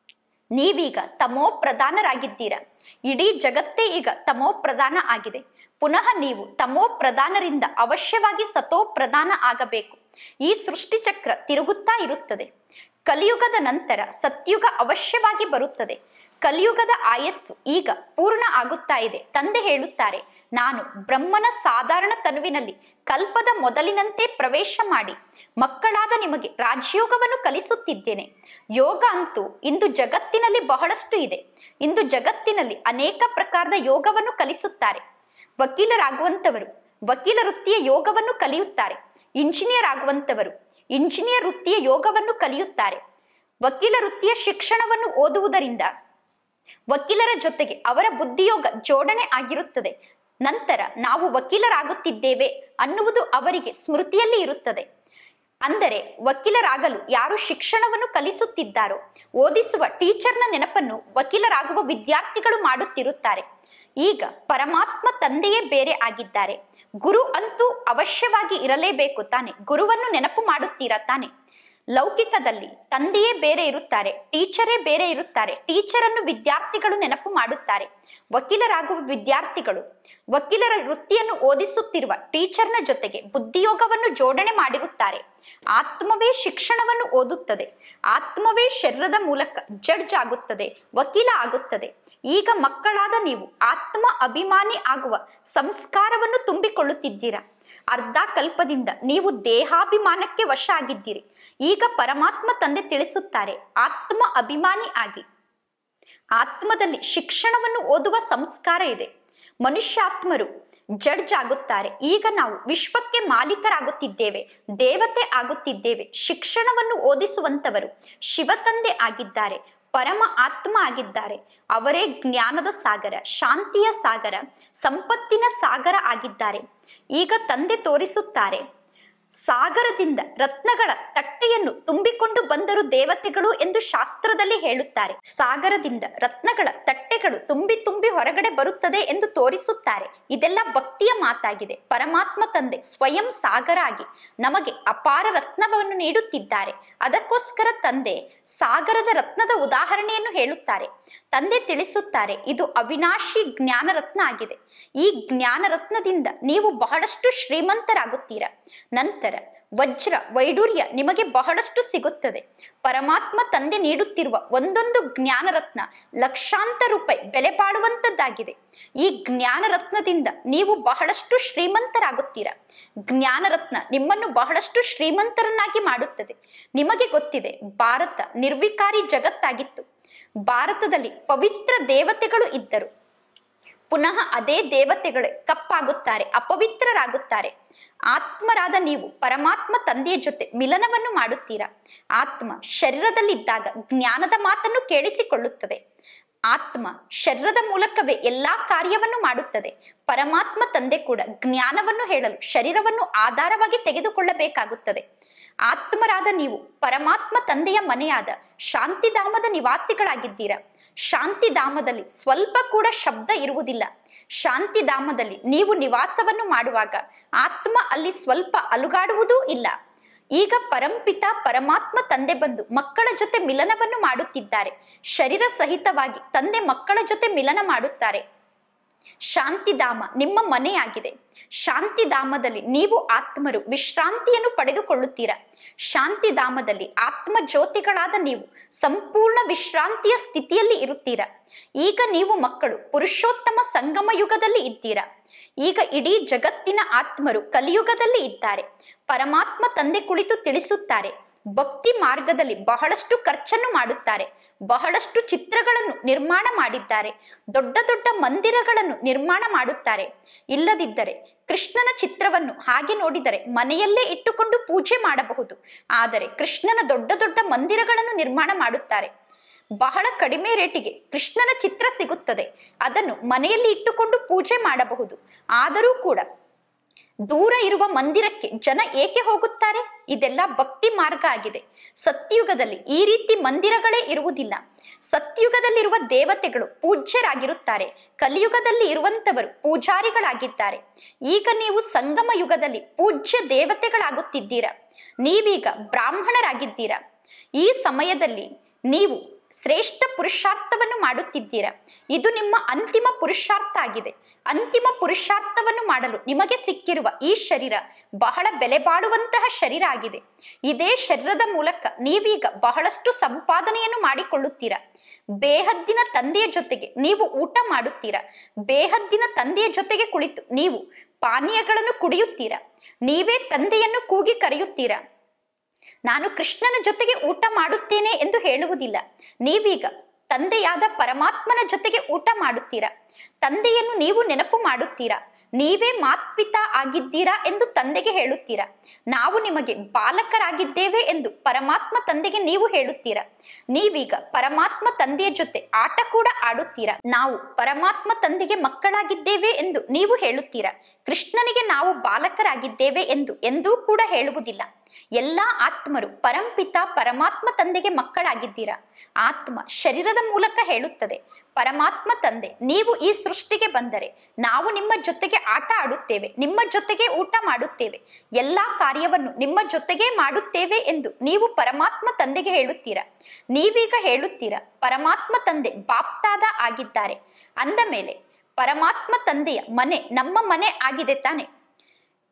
ನೀವೀಗ ತಮೋ ಪ್ರಧಾನರಾಗಿದ್ದೀರಾ ಇಡೀ ಜಗತ್ತೇ ಈಗ ತಮೋ ಪ್ರಧಾನ ಆಗಿದೆ ಪುನಃ ನೀವು ತಮೋ ಪ್ರಧಾನರಿಂದ ಅವಶ್ಯವಾಗಿ ಸತೋ ಪ್ರಧಾನ ಆಗಬೇಕು ಈ ಸೃಷ್ಟಿ ಚಕ್ರ ತಿರುಗುತ್ತಾ ಇರುತ್ತದೆ ಕಲಿಯುಗದ ನಂತರ ಸತ್ಯುಗ ಅವಶ್ಯವಾಗಿ ಬರುತ್ತದೆ ಕಲಿಯುಗದ ಆಯಸ್ಸು ಈಗ ಪೂರ್ಣ ಆಗುತ್ತಾ ಇದೆ ತಂದೆ ಹೇಳುತ್ತಾರೆ ನಾನು ಬ್ರಹ್ಮನ ಸಾಧಾರಣ ತನುವಿನಲ್ಲಿ ಕಲ್ಪದ ಮೊದಲಿನಂತೆ ಪ್ರವೇಶ ಮಾಡಿ ಮಕ್ಕಳಾದ ನಿಮಗೆ ರಾಜಯೋಗವನ್ನು ಕಲಿಸುತ್ತಿದ್ದೇನೆ ಯೋಗ ಅಂತೂ ಇಂದು ಜಗತ್ತಿನಲ್ಲಿ ಬಹಳಷ್ಟು ಇದೆ ಇಂದು ಜಗತ್ತಿನಲ್ಲಿ ಅನೇಕ ಪ್ರಕಾರದ ಯೋಗವನ್ನು ಕಲಿಸುತ್ತಾರೆ ವಕೀಲರಾಗುವಂತವರು ವಕೀಲ ವೃತ್ತಿಯ ಯೋಗವನ್ನು ಕಲಿಯುತ್ತಾರೆ ಇಂಜಿನಿಯರ್ ಆಗುವಂತವರು ಇಂಜಿನಿಯರ್ ವೃತ್ತಿಯ ಯೋಗವನ್ನು ಕಲಿಯುತ್ತಾರೆ ವಕೀಲ ವೃತ್ತಿಯ ಶಿಕ್ಷಣವನ್ನು ಓದುವುದರಿಂದ ವಕೀಲರ ಜೊತೆಗೆ ಅವರ ಬುದ್ಧಿಯೋಗ ಜೋಡಣೆ ಆಗಿರುತ್ತದೆ ನಂತರ ನಾವು ವಕೀಲರಾಗುತ್ತಿದ್ದೇವೆ ಅನ್ನುವುದು ಅವರಿಗೆ ಸ್ಮೃತಿಯಲ್ಲಿ ಇರುತ್ತದೆ ಅಂದರೆ ವಕೀಲರಾಗಲು ಯಾರು ಶಿಕ್ಷಣವನ್ನು ಕಲಿಸುತ್ತಿದ್ದಾರೋ ಓದಿಸುವ ಟೀಚರ್ನ ನೆನಪನ್ನು ವಕೀಲರಾಗುವ ವಿದ್ಯಾರ್ಥಿಗಳು ಮಾಡುತ್ತಿರುತ್ತಾರೆ ಈಗ ಪರಮಾತ್ಮ ತಂದೆಯೇ ಬೇರೆ ಆಗಿದ್ದಾರೆ ಗುರು ಅಂತೂ ಅವಶ್ಯವಾಗಿ ಇರಲೇಬೇಕು ತಾನೆ ಗುರುವನ್ನು ನೆನಪು ಮಾಡುತ್ತೀರಾ ತಾನೆ ಲೌಕಿಕದಲ್ಲಿ ತಂದೆಯೇ ಬೇರೆ ಇರುತ್ತಾರೆ ಟೀಚರೇ ಬೇರೆ ಇರುತ್ತಾರೆ ಟೀಚರನ್ನು ವಿದ್ಯಾರ್ಥಿಗಳು ನೆನಪು ಮಾಡುತ್ತಾರೆ ವಕೀಲರಾಗುವ ವಿದ್ಯಾರ್ಥಿಗಳು ವಕೀಲರ ವೃತ್ತಿಯನ್ನು ಓದಿಸುತ್ತಿರುವ ಟೀಚರ್ನ ಜೊತೆಗೆ ಬುದ್ಧಿಯೋಗವನ್ನು ಜೋಡಣೆ ಮಾಡಿರುತ್ತಾರೆ ಆತ್ಮವೇ ಶಿಕ್ಷಣವನ್ನು ಓದುತ್ತದೆ ಆತ್ಮವೇ ಶರೀರದ ಮೂಲಕ ಜಡ್ಜ್ ಆಗುತ್ತದೆ ವಕೀಲ ಆಗುತ್ತದೆ ಈಗ ಮಕ್ಕಳಾದ ನೀವು ಆತ್ಮ ಅಭಿಮಾನಿ ಆಗುವ ಸಂಸ್ಕಾರವನ್ನು ತುಂಬಿಕೊಳ್ಳುತ್ತಿದ್ದೀರಾ ಅರ್ಧ ಕಲ್ಪದಿಂದ ನೀವು ದೇಹಾಭಿಮಾನಕ್ಕೆ ವಶ ಆಗಿದ್ದೀರಿ ಈಗ ಪರಮಾತ್ಮ ತಂದೆ ತಿಳಿಸುತ್ತಾರೆ ಆತ್ಮ ಅಭಿಮಾನಿ ಆಗಿ ಆತ್ಮದಲ್ಲಿ ಶಿಕ್ಷಣವನ್ನು ಓದುವ ಸಂಸ್ಕಾರ ಇದೆ ಮನುಷ್ಯಾತ್ಮರು ಜಡ್ಜ್ ಆಗುತ್ತಾರೆ ಈಗ ನಾವು ವಿಶ್ವಕ್ಕೆ ಮಾಲೀಕರಾಗುತ್ತಿದ್ದೇವೆ ದೇವತೆ ಆಗುತ್ತಿದ್ದೇವೆ ಶಿಕ್ಷಣವನ್ನು ಓದಿಸುವಂತವರು ಶಿವತಂದೆ ಆಗಿದ್ದಾರೆ ಪರಮ ಆತ್ಮ ಆಗಿದ್ದಾರೆ ಅವರೇ ಜ್ಞಾನದ ಸಾಗರ ಶಾಂತಿಯ ಸಾಗರ ಸಂಪತ್ತಿನ ಸಾಗರ ಆಗಿದ್ದಾರೆ ಈಗ ತಂದೆ ತೋರಿಸುತ್ತಾರೆ ಸಾಗರದಿಂದ ರತ್ನಗಳ ತಟ್ಟೆಯನ್ನು ತುಂಬಿಕೊಂಡು ಬಂದರು ದೇವತೆಗಳು ಎಂದು ಶಾಸ್ತ್ರದಲ್ಲಿ ಹೇಳುತ್ತಾರೆ ಸಾಗರದಿಂದ ರತ್ನಗಳ ತಟ್ಟೆಗಳು ತುಂಬಿ ತುಂಬಿ ಹೊರಗಡೆ ಬರುತ್ತದೆ ಎಂದು ತೋರಿಸುತ್ತಾರೆ ಇದೆಲ್ಲ ಭಕ್ತಿಯ ಮಾತಾಗಿದೆ ಪರಮಾತ್ಮ ತಂದೆ ಸ್ವಯಂ ಸಾಗರ ಆಗಿ ನಮಗೆ ಅಪಾರ ರತ್ನವನ್ನು ನೀಡುತ್ತಿದ್ದಾರೆ ಅದಕ್ಕೋಸ್ಕರ ತಂದೆ ಸಾಗರದ ರತ್ನದ ಉದಾಹರಣೆಯನ್ನು ಹೇಳುತ್ತಾರೆ ತಂದೆ ತಿಳಿಸುತ್ತಾರೆ ಇದು ಅವಿನಾಶಿ ಜ್ಞಾನ ರತ್ನ ಆಗಿದೆ ಈ ಜ್ಞಾನ ರತ್ನದಿಂದ ನೀವು ಬಹಳಷ್ಟು ಶ್ರೀಮಂತರಾಗುತ್ತೀರಾ ನಂತರ ವಜ್ರ ವೈಡೂರ್ಯ ನಿಮಗೆ ಬಹಳಷ್ಟು ಸಿಗುತ್ತದೆ ಪರಮಾತ್ಮ ತಂದೆ ನೀಡುತ್ತಿರುವ ಒಂದೊಂದು ಜ್ಞಾನ ರತ್ನ ಲಕ್ಷಾಂತರ ರೂಪಾಯಿ ಬೆಲೆ ಬಾಳುವಂತದ್ದಾಗಿದೆ ಈ ಜ್ಞಾನ ರತ್ನದಿಂದ ನೀವು ಬಹಳಷ್ಟು ಶ್ರೀಮಂತರಾಗುತ್ತೀರಾ ಜ್ಞಾನ ರತ್ನ ನಿಮ್ಮನ್ನು ಬಹಳಷ್ಟು ಶ್ರೀಮಂತರನ್ನಾಗಿ ಮಾಡುತ್ತದೆ ನಿಮಗೆ ಗೊತ್ತಿದೆ ಭಾರತ ನಿರ್ವಿಕಾರಿ ಜಗತ್ತಾಗಿತ್ತು ಭಾರತದಲ್ಲಿ ಪವಿತ್ರ ದೇವತೆಗಳು ಇದ್ದರು ಪುನಃ ಅದೇ ದೇವತೆಗಳೇ ಕಪ್ಪಾಗುತ್ತಾರೆ ಅಪವಿತ್ರರಾಗುತ್ತಾರೆ ಆತ್ಮರಾದ ನೀವು ಪರಮಾತ್ಮ ತಂದೆಯ ಜೊತೆ ಮಿಲನವನ್ನು ಮಾಡುತ್ತೀರಾ ಆತ್ಮ ಶರೀರದಲ್ಲಿದ್ದಾಗ ಜ್ಞಾನದ ಮಾತನ್ನು ಕೇಳಿಸಿಕೊಳ್ಳುತ್ತದೆ ಆತ್ಮ ಶರೀರದ ಮೂಲಕವೇ ಎಲ್ಲಾ ಕಾರ್ಯವನ್ನು ಮಾಡುತ್ತದೆ ಪರಮಾತ್ಮ ತಂದೆ ಕೂಡ ಜ್ಞಾನವನ್ನು ಹೇಳಲು ಶರೀರವನ್ನು ಆಧಾರವಾಗಿ ತೆಗೆದುಕೊಳ್ಳಬೇಕಾಗುತ್ತದೆ ಆತ್ಮರಾದ ನೀವು ಪರಮಾತ್ಮ ತಂದೆಯ ಮನೆಯಾದ ಶಾಂತಿಧಾಮದ ನಿವಾಸಿಗಳಾಗಿದ್ದೀರಾ ಶಾಂತಿಧಾಮದಲ್ಲಿ ಸ್ವಲ್ಪ ಕೂಡ ಶಬ್ದ ಇರುವುದಿಲ್ಲ ಶಾಂತಿಧಾಮದಲ್ಲಿ ನೀವು ನಿವಾಸವನ್ನು ಮಾಡುವಾಗ ಆತ್ಮ ಅಲ್ಲಿ ಸ್ವಲ್ಪ ಅಲುಗಾಡುವುದೂ ಇಲ್ಲ ಈಗ ಪರಂಪಿತ ಪರಮಾತ್ಮ ತಂದೆ ಬಂದು ಮಕ್ಕಳ ಜೊತೆ ಮಿಲನವನ್ನು ಮಾಡುತ್ತಿದ್ದಾರೆ ಶರೀರ ಸಹಿತವಾಗಿ ತಂದೆ ಮಕ್ಕಳ ಜೊತೆ ಮಿಲನ ಮಾಡುತ್ತಾರೆ ಶಾಂತಿಧಾಮ ನಿಮ್ಮ ಮನೆಯಾಗಿದೆ ಶಾಂತಿಧಾಮದಲ್ಲಿ ನೀವು ಆತ್ಮರು ವಿಶ್ರಾಂತಿಯನ್ನು ಪಡೆದುಕೊಳ್ಳುತ್ತೀರಾ ಶಾಂತಿಧಾಮದಲ್ಲಿ ಆತ್ಮ ಜ್ಯೋತಿಗಳಾದ ನೀವು ಸಂಪೂರ್ಣ ವಿಶ್ರಾಂತಿಯ ಸ್ಥಿತಿಯಲ್ಲಿ ಇರುತ್ತೀರಾ ಈಗ ನೀವು ಮಕ್ಕಳು ಪುರುಷೋತ್ತಮ ಸಂಗಮ ಯುಗದಲ್ಲಿ ಇದ್ದೀರಾ ಈಗ ಇಡೀ ಜಗತ್ತಿನ ಆತ್ಮರು ಕಲಿಯುಗದಲ್ಲಿ ಇದ್ದಾರೆ ಪರಮಾತ್ಮ ತಂದೆ ಕುಳಿತು ತಿಳಿಸುತ್ತಾರೆ ಭಕ್ತಿ ಮಾರ್ಗದಲ್ಲಿ ಬಹಳಷ್ಟು ಖರ್ಚನ್ನು ಮಾಡುತ್ತಾರೆ ಬಹಳಷ್ಟು ಚಿತ್ರಗಳನ್ನು ನಿರ್ಮಾಣ ಮಾಡಿದ್ದಾರೆ ದೊಡ್ಡ ದೊಡ್ಡ ಮಂದಿರಗಳನ್ನು ನಿರ್ಮಾಣ ಮಾಡುತ್ತಾರೆ ಇಲ್ಲದಿದ್ದರೆ ಕೃಷ್ಣನ ಚಿತ್ರವನ್ನು ಹಾಗೆ ನೋಡಿದರೆ ಮನೆಯಲ್ಲೇ ಇಟ್ಟುಕೊಂಡು ಪೂಜೆ ಮಾಡಬಹುದು ಆದರೆ ಕೃಷ್ಣನ ದೊಡ್ಡ ದೊಡ್ಡ ಮಂದಿರಗಳನ್ನು ನಿರ್ಮಾಣ ಮಾಡುತ್ತಾರೆ ಬಹಳ ಕಡಿಮೆ ರೇಟಿಗೆ ಕೃಷ್ಣನ ಚಿತ್ರ ಸಿಗುತ್ತದೆ ಅದನ್ನು ಮನೆಯಲ್ಲಿ ಇಟ್ಟುಕೊಂಡು ಪೂಜೆ ಮಾಡಬಹುದು ಆದರೂ ಕೂಡ ದೂರ ಇರುವ ಮಂದಿರಕ್ಕೆ ಜನ ಏಕೆ ಹೋಗುತ್ತಾರೆ ಇದೆಲ್ಲ ಭಕ್ತಿ ಮಾರ್ಗ ಆಗಿದೆ ಸತ್ಯುಗದಲ್ಲಿ ಈ ರೀತಿ ಮಂದಿರಗಳೇ ಇರುವುದಿಲ್ಲ ಸತ್ಯುಗದಲ್ಲಿರುವ ದೇವತೆಗಳು ಪೂಜ್ಯರಾಗಿರುತ್ತಾರೆ ಕಲಿಯುಗದಲ್ಲಿ ಇರುವಂತವರು ಪೂಜಾರಿಗಳಾಗಿದ್ದಾರೆ ಈಗ ನೀವು ಸಂಗಮ ಯುಗದಲ್ಲಿ ಪೂಜ್ಯ ದೇವತೆಗಳಾಗುತ್ತಿದ್ದೀರಾ ನೀವೀಗ ಬ್ರಾಹ್ಮಣರಾಗಿದ್ದೀರಾ ಈ ಸಮಯದಲ್ಲಿ ನೀವು ಶ್ರೇಷ್ಠ ಪುರುಷಾರ್ಥವನ್ನು ಮಾಡುತ್ತಿದ್ದೀರಾ ಇದು ನಿಮ್ಮ ಅಂತಿಮ ಪುರುಷಾರ್ಥ ಆಗಿದೆ ಅಂತಿಮ ಪುರುಷಾರ್ಥವನ್ನು ಮಾಡಲು ನಿಮಗೆ ಸಿಕ್ಕಿರುವ ಈ ಶರೀರ ಬಹಳ ಬೆಲೆ ಬಾಳುವಂತಹ ಶರೀರ ಆಗಿದೆ ಇದೇ ಶರೀರದ ಮೂಲಕ ನೀವೀಗ ಬಹಳಷ್ಟು ಸಂಪಾದನೆಯನ್ನು ಮಾಡಿಕೊಳ್ಳುತ್ತೀರಾ ಬೇಹದ್ದಿನ ತಂದೆಯ ಜೊತೆಗೆ ನೀವು ಊಟ ಮಾಡುತ್ತೀರಾ ಬೇಹದ್ದಿನ ತಂದೆಯ ಜೊತೆಗೆ ಕುಳಿತು ನೀವು ಪಾನೀಯಗಳನ್ನು ಕುಡಿಯುತ್ತೀರಾ ನೀವೇ ತಂದೆಯನ್ನು ಕೂಗಿ ಕರೆಯುತ್ತೀರಾ ನಾನು ಕೃಷ್ಣನ ಜೊತೆಗೆ ಊಟ ಮಾಡುತ್ತೇನೆ ಎಂದು ಹೇಳುವುದಿಲ್ಲ ನೀವೀಗ ತಂದೆಯಾದ ಪರಮಾತ್ಮನ ಜೊತೆಗೆ ಊಟ ಮಾಡುತ್ತೀರಾ ತಂದೆಯನ್ನು ನೀವು ನೆನಪು ಮಾಡುತ್ತೀರಾ ನೀವೇ ಮಾತ್ಪಿತ ಆಗಿದ್ದೀರಾ ಎಂದು ತಂದೆಗೆ ಹೇಳುತ್ತೀರಾ ನಾವು ನಿಮಗೆ ಬಾಲಕರಾಗಿದ್ದೇವೆ ಎಂದು ಪರಮಾತ್ಮ ತಂದೆಗೆ ನೀವು ಹೇಳುತ್ತೀರಾ ನೀವೀಗ ಪರಮಾತ್ಮ ತಂದೆಯ ಜೊತೆ ಆಟ ಕೂಡ ಆಡುತ್ತೀರಾ ನಾವು ಪರಮಾತ್ಮ ತಂದೆಗೆ ಮಕ್ಕಳಾಗಿದ್ದೇವೆ ಎಂದು ನೀವು ಹೇಳುತ್ತೀರಾ ಕೃಷ್ಣನಿಗೆ ನಾವು ಬಾಲಕರಾಗಿದ್ದೇವೆ ಎಂದು ಎಂದೂ ಕೂಡ ಹೇಳುವುದಿಲ್ಲ ಎಲ್ಲಾ ಆತ್ಮರು ಪರಂಪಿತ ಪರಮಾತ್ಮ ತಂದೆಗೆ ಮಕ್ಕಳಾಗಿದ್ದೀರಾ ಆತ್ಮ ಶರೀರದ ಮೂಲಕ ಹೇಳುತ್ತದೆ ಪರಮಾತ್ಮ ತಂದೆ ನೀವು ಈ ಸೃಷ್ಟಿಗೆ ಬಂದರೆ ನಾವು ನಿಮ್ಮ ಜೊತೆಗೆ ಆಟ ಆಡುತ್ತೇವೆ ನಿಮ್ಮ ಜೊತೆಗೆ ಊಟ ಮಾಡುತ್ತೇವೆ ಎಲ್ಲಾ ಕಾರ್ಯವನ್ನು ನಿಮ್ಮ ಜೊತೆಗೆ ಮಾಡುತ್ತೇವೆ ಎಂದು ನೀವು ಪರಮಾತ್ಮ ತಂದೆಗೆ ಹೇಳುತ್ತೀರಾ ನೀವೀಗ ಹೇಳುತ್ತೀರಾ ಪರಮಾತ್ಮ ತಂದೆ ಬಾಪ್ತಾದ ಆಗಿದ್ದಾರೆ ಅಂದ ಮೇಲೆ ಪರಮಾತ್ಮ ತಂದೆಯ ಮನೆ ನಮ್ಮ ಮನೆ ಆಗಿದೆ ತಾನೆ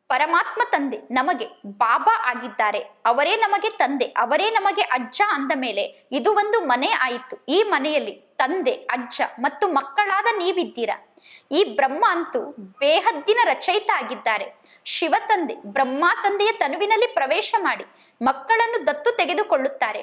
ಪರಮಾತ್ಮ ತಂದೆ ನಮಗೆ ಬಾಬಾ ಆಗಿದ್ದಾರೆ ಅವರೇ ನಮಗೆ ತಂದೆ ಅವರೇ ನಮಗೆ ಅಜ್ಜ ಅಂದ ಮೇಲೆ ಇದು ಒಂದು ಮನೆ ಆಯಿತು ಈ ಮನೆಯಲ್ಲಿ ತಂದೆ ಅಜ್ಜ ಮತ್ತು ಮಕ್ಕಳಾದ ನೀವಿದ್ದೀರಾ ಈ ಬ್ರಹ್ಮ ಅಂತೂ ಬೇಹದ್ದಿನ ರಚಯಿತ ಆಗಿದ್ದಾರೆ ಶಿವ ತಂದೆ ಬ್ರಹ್ಮ ತಂದೆಯ ತನುವಿನಲ್ಲಿ ಪ್ರವೇಶ ಮಾಡಿ ಮಕ್ಕಳನ್ನು ದತ್ತು ತೆಗೆದುಕೊಳ್ಳುತ್ತಾರೆ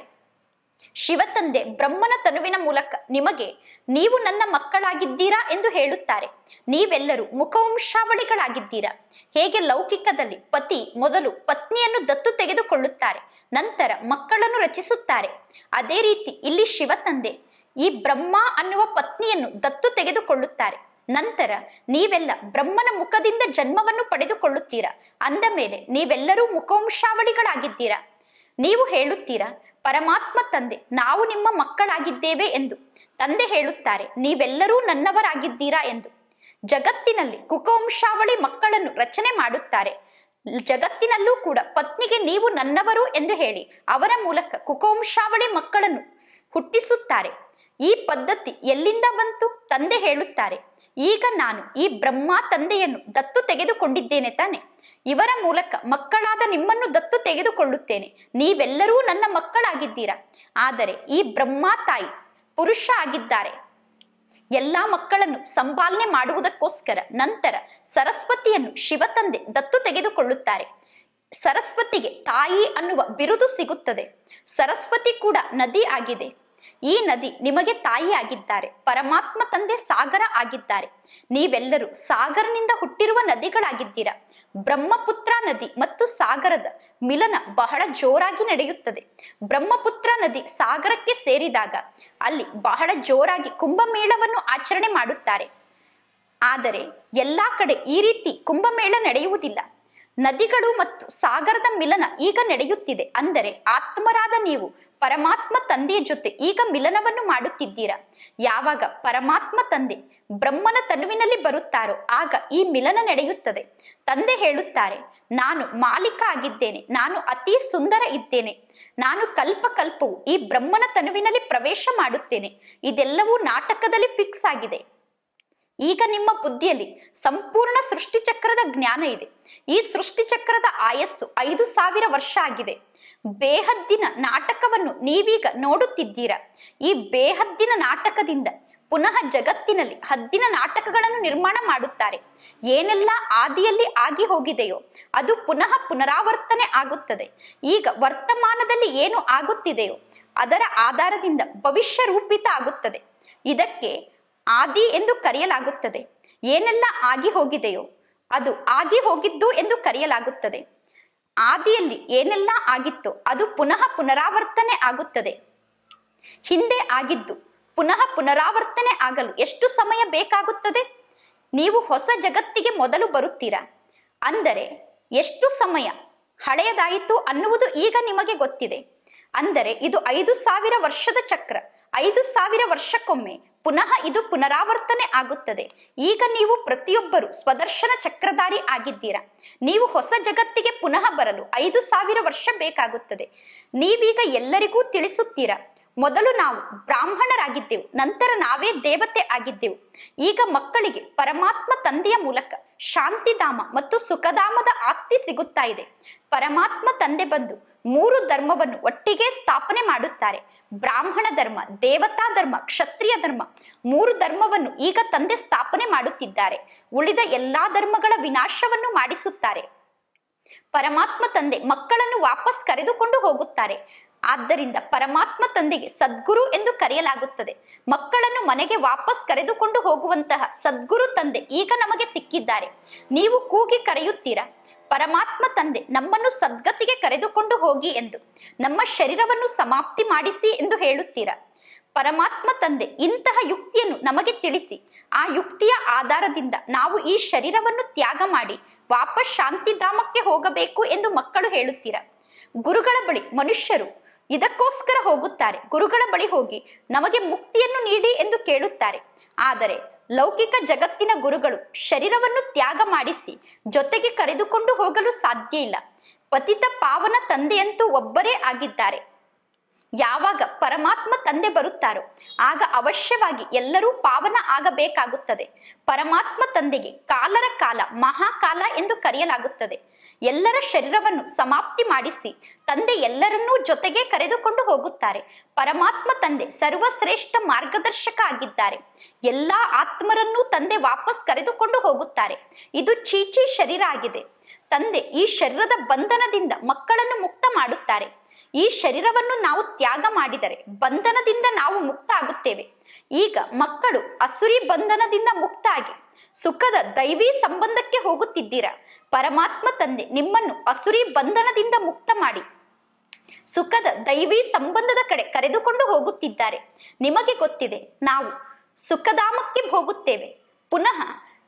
ಶಿವ ತಂದೆ ಬ್ರಹ್ಮನ ತನುವಿನ ಮೂಲಕ ನಿಮಗೆ ನೀವು ನನ್ನ ಮಕ್ಕಳಾಗಿದ್ದೀರಾ ಎಂದು ಹೇಳುತ್ತಾರೆ ನೀವೆಲ್ಲರೂ ಮುಖವಂಶಾವಳಿಗಳಾಗಿದ್ದೀರಾ ಹೇಗೆ ಲೌಕಿಕದಲ್ಲಿ ಪತಿ ಮೊದಲು ಪತ್ನಿಯನ್ನು ದತ್ತು ತೆಗೆದುಕೊಳ್ಳುತ್ತಾರೆ ನಂತರ ಮಕ್ಕಳನ್ನು ರಚಿಸುತ್ತಾರೆ ಅದೇ ರೀತಿ ಇಲ್ಲಿ ಶಿವ ತಂದೆ ಈ ಬ್ರಹ್ಮ ಅನ್ನುವ ಪತ್ನಿಯನ್ನು ದತ್ತು ತೆಗೆದುಕೊಳ್ಳುತ್ತಾರೆ ನಂತರ ನೀವೆಲ್ಲ ಬ್ರಹ್ಮನ ಮುಖದಿಂದ ಜನ್ಮವನ್ನು ಪಡೆದುಕೊಳ್ಳುತ್ತೀರಾ ಅಂದ ಮೇಲೆ ನೀವೆಲ್ಲರೂ ಮುಖವಂಶಾವಳಿಗಳಾಗಿದ್ದೀರಾ ನೀವು ಹೇಳುತ್ತೀರಾ ಪರಮಾತ್ಮ ತಂದೆ ನಾವು ನಿಮ್ಮ ಮಕ್ಕಳಾಗಿದ್ದೇವೆ ಎಂದು ತಂದೆ ಹೇಳುತ್ತಾರೆ ನೀವೆಲ್ಲರೂ ನನ್ನವರಾಗಿದ್ದೀರಾ ಎಂದು ಜಗತ್ತಿನಲ್ಲಿ ಕುಕವಂಶಾವಳಿ ಮಕ್ಕಳನ್ನು ರಚನೆ ಮಾಡುತ್ತಾರೆ ಜಗತ್ತಿನಲ್ಲೂ ಕೂಡ ಪತ್ನಿಗೆ ನೀವು ನನ್ನವರು ಎಂದು ಹೇಳಿ ಅವರ ಮೂಲಕ ಕುಕವಂಶಾವಳಿ ಮಕ್ಕಳನ್ನು ಹುಟ್ಟಿಸುತ್ತಾರೆ ಈ ಪದ್ಧತಿ ಎಲ್ಲಿಂದ ಬಂತು ತಂದೆ ಹೇಳುತ್ತಾರೆ ಈಗ ನಾನು ಈ ಬ್ರಹ್ಮ ತಂದೆಯನ್ನು ದತ್ತು ತೆಗೆದುಕೊಂಡಿದ್ದೇನೆ ತಾನೆ ಇವರ ಮೂಲಕ ಮಕ್ಕಳಾದ ನಿಮ್ಮನ್ನು ದತ್ತು ತೆಗೆದುಕೊಳ್ಳುತ್ತೇನೆ ನೀವೆಲ್ಲರೂ ನನ್ನ ಮಕ್ಕಳಾಗಿದ್ದೀರಾ ಆದರೆ ಈ ಬ್ರಹ್ಮ ತಾಯಿ ಪುರುಷ ಆಗಿದ್ದಾರೆ ಎಲ್ಲಾ ಮಕ್ಕಳನ್ನು ಸಂಪಾಲನೆ ಮಾಡುವುದಕ್ಕೋಸ್ಕರ ನಂತರ ಸರಸ್ವತಿಯನ್ನು ಶಿವತಂದೆ ದತ್ತು ತೆಗೆದುಕೊಳ್ಳುತ್ತಾರೆ ಸರಸ್ವತಿಗೆ ತಾಯಿ ಅನ್ನುವ ಬಿರುದು ಸಿಗುತ್ತದೆ ಸರಸ್ವತಿ ಕೂಡ ನದಿ ಆಗಿದೆ ಈ ನದಿ ನಿಮಗೆ ತಾಯಿ ಆಗಿದ್ದಾರೆ ಪರಮಾತ್ಮ ತಂದೆ ಸಾಗರ ಆಗಿದ್ದಾರೆ ನೀವೆಲ್ಲರೂ ಸಾಗರನಿಂದ ಹುಟ್ಟಿರುವ ನದಿಗಳಾಗಿದ್ದೀರಾ ಬ್ರಹ್ಮಪುತ್ರ ನದಿ ಮತ್ತು ಸಾಗರದ ಮಿಲನ ಬಹಳ ಜೋರಾಗಿ ನಡೆಯುತ್ತದೆ ಬ್ರಹ್ಮಪುತ್ರ ನದಿ ಸಾಗರಕ್ಕೆ ಸೇರಿದಾಗ ಅಲ್ಲಿ ಬಹಳ ಜೋರಾಗಿ ಕುಂಭಮೇಳವನ್ನು ಆಚರಣೆ ಮಾಡುತ್ತಾರೆ ಆದರೆ ಎಲ್ಲಾ ಕಡೆ ಈ ರೀತಿ ಕುಂಭಮೇಳ ನಡೆಯುವುದಿಲ್ಲ ನದಿಗಳು ಮತ್ತು ಸಾಗರದ ಮಿಲನ ಈಗ ನಡೆಯುತ್ತಿದೆ ಅಂದರೆ ಆತ್ಮರಾದ ನೀವು ಪರಮಾತ್ಮ ತಂದೆಯ ಜೊತೆ ಈಗ ಮಿಲನವನ್ನು ಮಾಡುತ್ತಿದ್ದೀರಾ ಯಾವಾಗ ಪರಮಾತ್ಮ ತಂದೆ ಬ್ರಹ್ಮನ ತನುವಿನಲ್ಲಿ ಬರುತ್ತಾರೋ ಆಗ ಈ ಮಿಲನ ನಡೆಯುತ್ತದೆ ತಂದೆ ಹೇಳುತ್ತಾರೆ ನಾನು ಮಾಲೀಕ ಆಗಿದ್ದೇನೆ ನಾನು ಅತಿ ಸುಂದರ ಇದ್ದೇನೆ ನಾನು ಕಲ್ಪ ಕಲ್ಪವು ಈ ಬ್ರಹ್ಮನ ತನುವಿನಲ್ಲಿ ಪ್ರವೇಶ ಮಾಡುತ್ತೇನೆ ಇದೆಲ್ಲವೂ ನಾಟಕದಲ್ಲಿ ಫಿಕ್ಸ್ ಆಗಿದೆ ಈಗ ನಿಮ್ಮ ಬುದ್ಧಿಯಲ್ಲಿ ಸಂಪೂರ್ಣ ಸೃಷ್ಟಿ ಚಕ್ರದ ಜ್ಞಾನ ಇದೆ ಈ ಸೃಷ್ಟಿ ಚಕ್ರದ ಆಯಸ್ಸು ಐದು ಸಾವಿರ ವರ್ಷ ಆಗಿದೆ ಬೇಹದ್ದಿನ ನಾಟಕವನ್ನು ನೀವೀಗ ನೋಡುತ್ತಿದ್ದೀರಾ ಈ ಬೇಹದ್ದಿನ ನಾಟಕದಿಂದ ಪುನಃ ಜಗತ್ತಿನಲ್ಲಿ ಹದ್ದಿನ ನಾಟಕಗಳನ್ನು ನಿರ್ಮಾಣ ಮಾಡುತ್ತಾರೆ ಏನೆಲ್ಲ ಆದಿಯಲ್ಲಿ ಆಗಿ ಹೋಗಿದೆಯೋ ಅದು ಪುನಃ ಪುನರಾವರ್ತನೆ ಆಗುತ್ತದೆ ಈಗ ವರ್ತಮಾನದಲ್ಲಿ ಏನು ಆಗುತ್ತಿದೆಯೋ ಅದರ ಆಧಾರದಿಂದ ಭವಿಷ್ಯ ರೂಪಿತ ಆಗುತ್ತದೆ ಇದಕ್ಕೆ ಆದಿ ಎಂದು ಕರೆಯಲಾಗುತ್ತದೆ ಏನೆಲ್ಲ ಆಗಿ ಹೋಗಿದೆಯೋ ಅದು ಆಗಿ ಹೋಗಿದ್ದು ಎಂದು ಕರೆಯಲಾಗುತ್ತದೆ ಆದಿಯಲ್ಲಿ ಏನೆಲ್ಲ ಆಗಿತ್ತೋ ಅದು ಪುನಃ ಪುನರಾವರ್ತನೆ ಆಗುತ್ತದೆ ಹಿಂದೆ ಆಗಿದ್ದು ಪುನಃ ಪುನರಾವರ್ತನೆ ಆಗಲು ಎಷ್ಟು ಸಮಯ ಬೇಕಾಗುತ್ತದೆ ನೀವು ಹೊಸ ಜಗತ್ತಿಗೆ ಮೊದಲು ಬರುತ್ತೀರಾ ಅಂದರೆ ಎಷ್ಟು ಸಮಯ ಹಳೆಯದಾಯಿತು ಅನ್ನುವುದು ಈಗ ನಿಮಗೆ ಗೊತ್ತಿದೆ ಅಂದರೆ ಇದು ಐದು ಸಾವಿರ ವರ್ಷದ ಚಕ್ರ ಐದು ಸಾವಿರ ವರ್ಷಕ್ಕೊಮ್ಮೆ ಪುನಃ ಇದು ಪುನರಾವರ್ತನೆ ಆಗುತ್ತದೆ ಈಗ ನೀವು ಪ್ರತಿಯೊಬ್ಬರು ಸ್ವದರ್ಶನ ಚಕ್ರಧಾರಿ ಆಗಿದ್ದೀರಾ ನೀವು ಹೊಸ ಜಗತ್ತಿಗೆ ಪುನಃ ಬರಲು ಐದು ಸಾವಿರ ವರ್ಷ ಬೇಕಾಗುತ್ತದೆ ನೀವೀಗ ಎಲ್ಲರಿಗೂ ತಿಳಿಸುತ್ತೀರಾ ಮೊದಲು ನಾವು ಬ್ರಾಹ್ಮಣರಾಗಿದ್ದೆವು ನಂತರ ನಾವೇ ದೇವತೆ ಆಗಿದ್ದೆವು ಈಗ ಮಕ್ಕಳಿಗೆ ಪರಮಾತ್ಮ ತಂದೆಯ ಮೂಲಕ ಶಾಂತಿಧಾಮ ಮತ್ತು ಸುಖಧಾಮದ ಆಸ್ತಿ ಸಿಗುತ್ತಾ ಇದೆ ಪರಮಾತ್ಮ ತಂದೆ ಬಂದು ಮೂರು ಧರ್ಮವನ್ನು ಒಟ್ಟಿಗೆ ಸ್ಥಾಪನೆ ಮಾಡುತ್ತಾರೆ ಬ್ರಾಹ್ಮಣ ಧರ್ಮ ದೇವತಾ ಧರ್ಮ ಕ್ಷತ್ರಿಯ ಧರ್ಮ ಮೂರು ಧರ್ಮವನ್ನು ಈಗ ತಂದೆ ಸ್ಥಾಪನೆ ಮಾಡುತ್ತಿದ್ದಾರೆ ಉಳಿದ ಎಲ್ಲಾ ಧರ್ಮಗಳ ವಿನಾಶವನ್ನು ಮಾಡಿಸುತ್ತಾರೆ ಪರಮಾತ್ಮ ತಂದೆ ಮಕ್ಕಳನ್ನು ವಾಪಸ್ ಕರೆದುಕೊಂಡು ಹೋಗುತ್ತಾರೆ ಆದ್ದರಿಂದ ಪರಮಾತ್ಮ ತಂದೆಗೆ ಸದ್ಗುರು ಎಂದು ಕರೆಯಲಾಗುತ್ತದೆ ಮಕ್ಕಳನ್ನು ಮನೆಗೆ ವಾಪಸ್ ಕರೆದುಕೊಂಡು ಹೋಗುವಂತಹ ಸದ್ಗುರು ತಂದೆ ಈಗ ನಮಗೆ ಸಿಕ್ಕಿದ್ದಾರೆ ನೀವು ಕೂಗಿ ಕರೆಯುತ್ತೀರಾ ಪರಮಾತ್ಮ ತಂದೆ ನಮ್ಮನ್ನು ಸದ್ಗತಿಗೆ ಕರೆದುಕೊಂಡು ಹೋಗಿ ಎಂದು ನಮ್ಮ ಶರೀರವನ್ನು ಸಮಾಪ್ತಿ ಮಾಡಿಸಿ ಎಂದು ಹೇಳುತ್ತೀರಾ ಪರಮಾತ್ಮ ತಂದೆ ಇಂತಹ ಯುಕ್ತಿಯನ್ನು ನಮಗೆ ತಿಳಿಸಿ ಆ ಯುಕ್ತಿಯ ಆಧಾರದಿಂದ ನಾವು ಈ ಶರೀರವನ್ನು ತ್ಯಾಗ ಮಾಡಿ ವಾಪಸ್ ಶಾಂತಿಧಾಮಕ್ಕೆ ಹೋಗಬೇಕು ಎಂದು ಮಕ್ಕಳು ಹೇಳುತ್ತೀರಾ ಗುರುಗಳ ಬಳಿ ಮನುಷ್ಯರು ಇದಕ್ಕೋಸ್ಕರ ಹೋಗುತ್ತಾರೆ ಗುರುಗಳ ಬಳಿ ಹೋಗಿ ನಮಗೆ ಮುಕ್ತಿಯನ್ನು ನೀಡಿ ಎಂದು ಕೇಳುತ್ತಾರೆ ಆದರೆ ಲೌಕಿಕ ಜಗತ್ತಿನ ಗುರುಗಳು ಶರೀರವನ್ನು ತ್ಯಾಗ ಮಾಡಿಸಿ ಜೊತೆಗೆ ಕರೆದುಕೊಂಡು ಹೋಗಲು ಸಾಧ್ಯ ಇಲ್ಲ ಪತಿತ ಪಾವನ ತಂದೆಯಂತೂ ಒಬ್ಬರೇ ಆಗಿದ್ದಾರೆ ಯಾವಾಗ ಪರಮಾತ್ಮ ತಂದೆ ಬರುತ್ತಾರೋ ಆಗ ಅವಶ್ಯವಾಗಿ ಎಲ್ಲರೂ ಪಾವನ ಆಗಬೇಕಾಗುತ್ತದೆ ಪರಮಾತ್ಮ ತಂದೆಗೆ ಕಾಲರ ಕಾಲ ಮಹಾಕಾಲ ಎಂದು ಕರೆಯಲಾಗುತ್ತದೆ ಎಲ್ಲರ ಶರೀರವನ್ನು ಸಮಾಪ್ತಿ ಮಾಡಿಸಿ ತಂದೆ ಎಲ್ಲರನ್ನೂ ಜೊತೆಗೆ ಕರೆದುಕೊಂಡು ಹೋಗುತ್ತಾರೆ ಪರಮಾತ್ಮ ತಂದೆ ಸರ್ವಶ್ರೇಷ್ಠ ಮಾರ್ಗದರ್ಶಕ ಆಗಿದ್ದಾರೆ ಎಲ್ಲಾ ಆತ್ಮರನ್ನೂ ತಂದೆ ವಾಪಸ್ ಕರೆದುಕೊಂಡು ಹೋಗುತ್ತಾರೆ ಇದು ಚೀಚಿ ಶರೀರ ಆಗಿದೆ ತಂದೆ ಈ ಶರೀರದ ಬಂಧನದಿಂದ ಮಕ್ಕಳನ್ನು ಮುಕ್ತ ಮಾಡುತ್ತಾರೆ ಈ ಶರೀರವನ್ನು ನಾವು ತ್ಯಾಗ ಮಾಡಿದರೆ ಬಂಧನದಿಂದ ನಾವು ಮುಕ್ತ ಆಗುತ್ತೇವೆ ಈಗ ಮಕ್ಕಳು ಅಸುರಿ ಬಂಧನದಿಂದ ಮುಕ್ತ ಆಗಿ ಸುಖದ ದೈವಿ ಸಂಬಂಧಕ್ಕೆ ಹೋಗುತ್ತಿದ್ದೀರಾ ಪರಮಾತ್ಮ ತಂದೆ ನಿಮ್ಮನ್ನು ಅಸುರಿ ಬಂಧನದಿಂದ ಮುಕ್ತ ಮಾಡಿ ಸುಖದ ದೈವಿ ಸಂಬಂಧದ ಕಡೆ ಕರೆದುಕೊಂಡು ಹೋಗುತ್ತಿದ್ದಾರೆ ನಿಮಗೆ ಗೊತ್ತಿದೆ ನಾವು ಸುಖಧಾಮಕ್ಕೆ ಹೋಗುತ್ತೇವೆ ಪುನಃ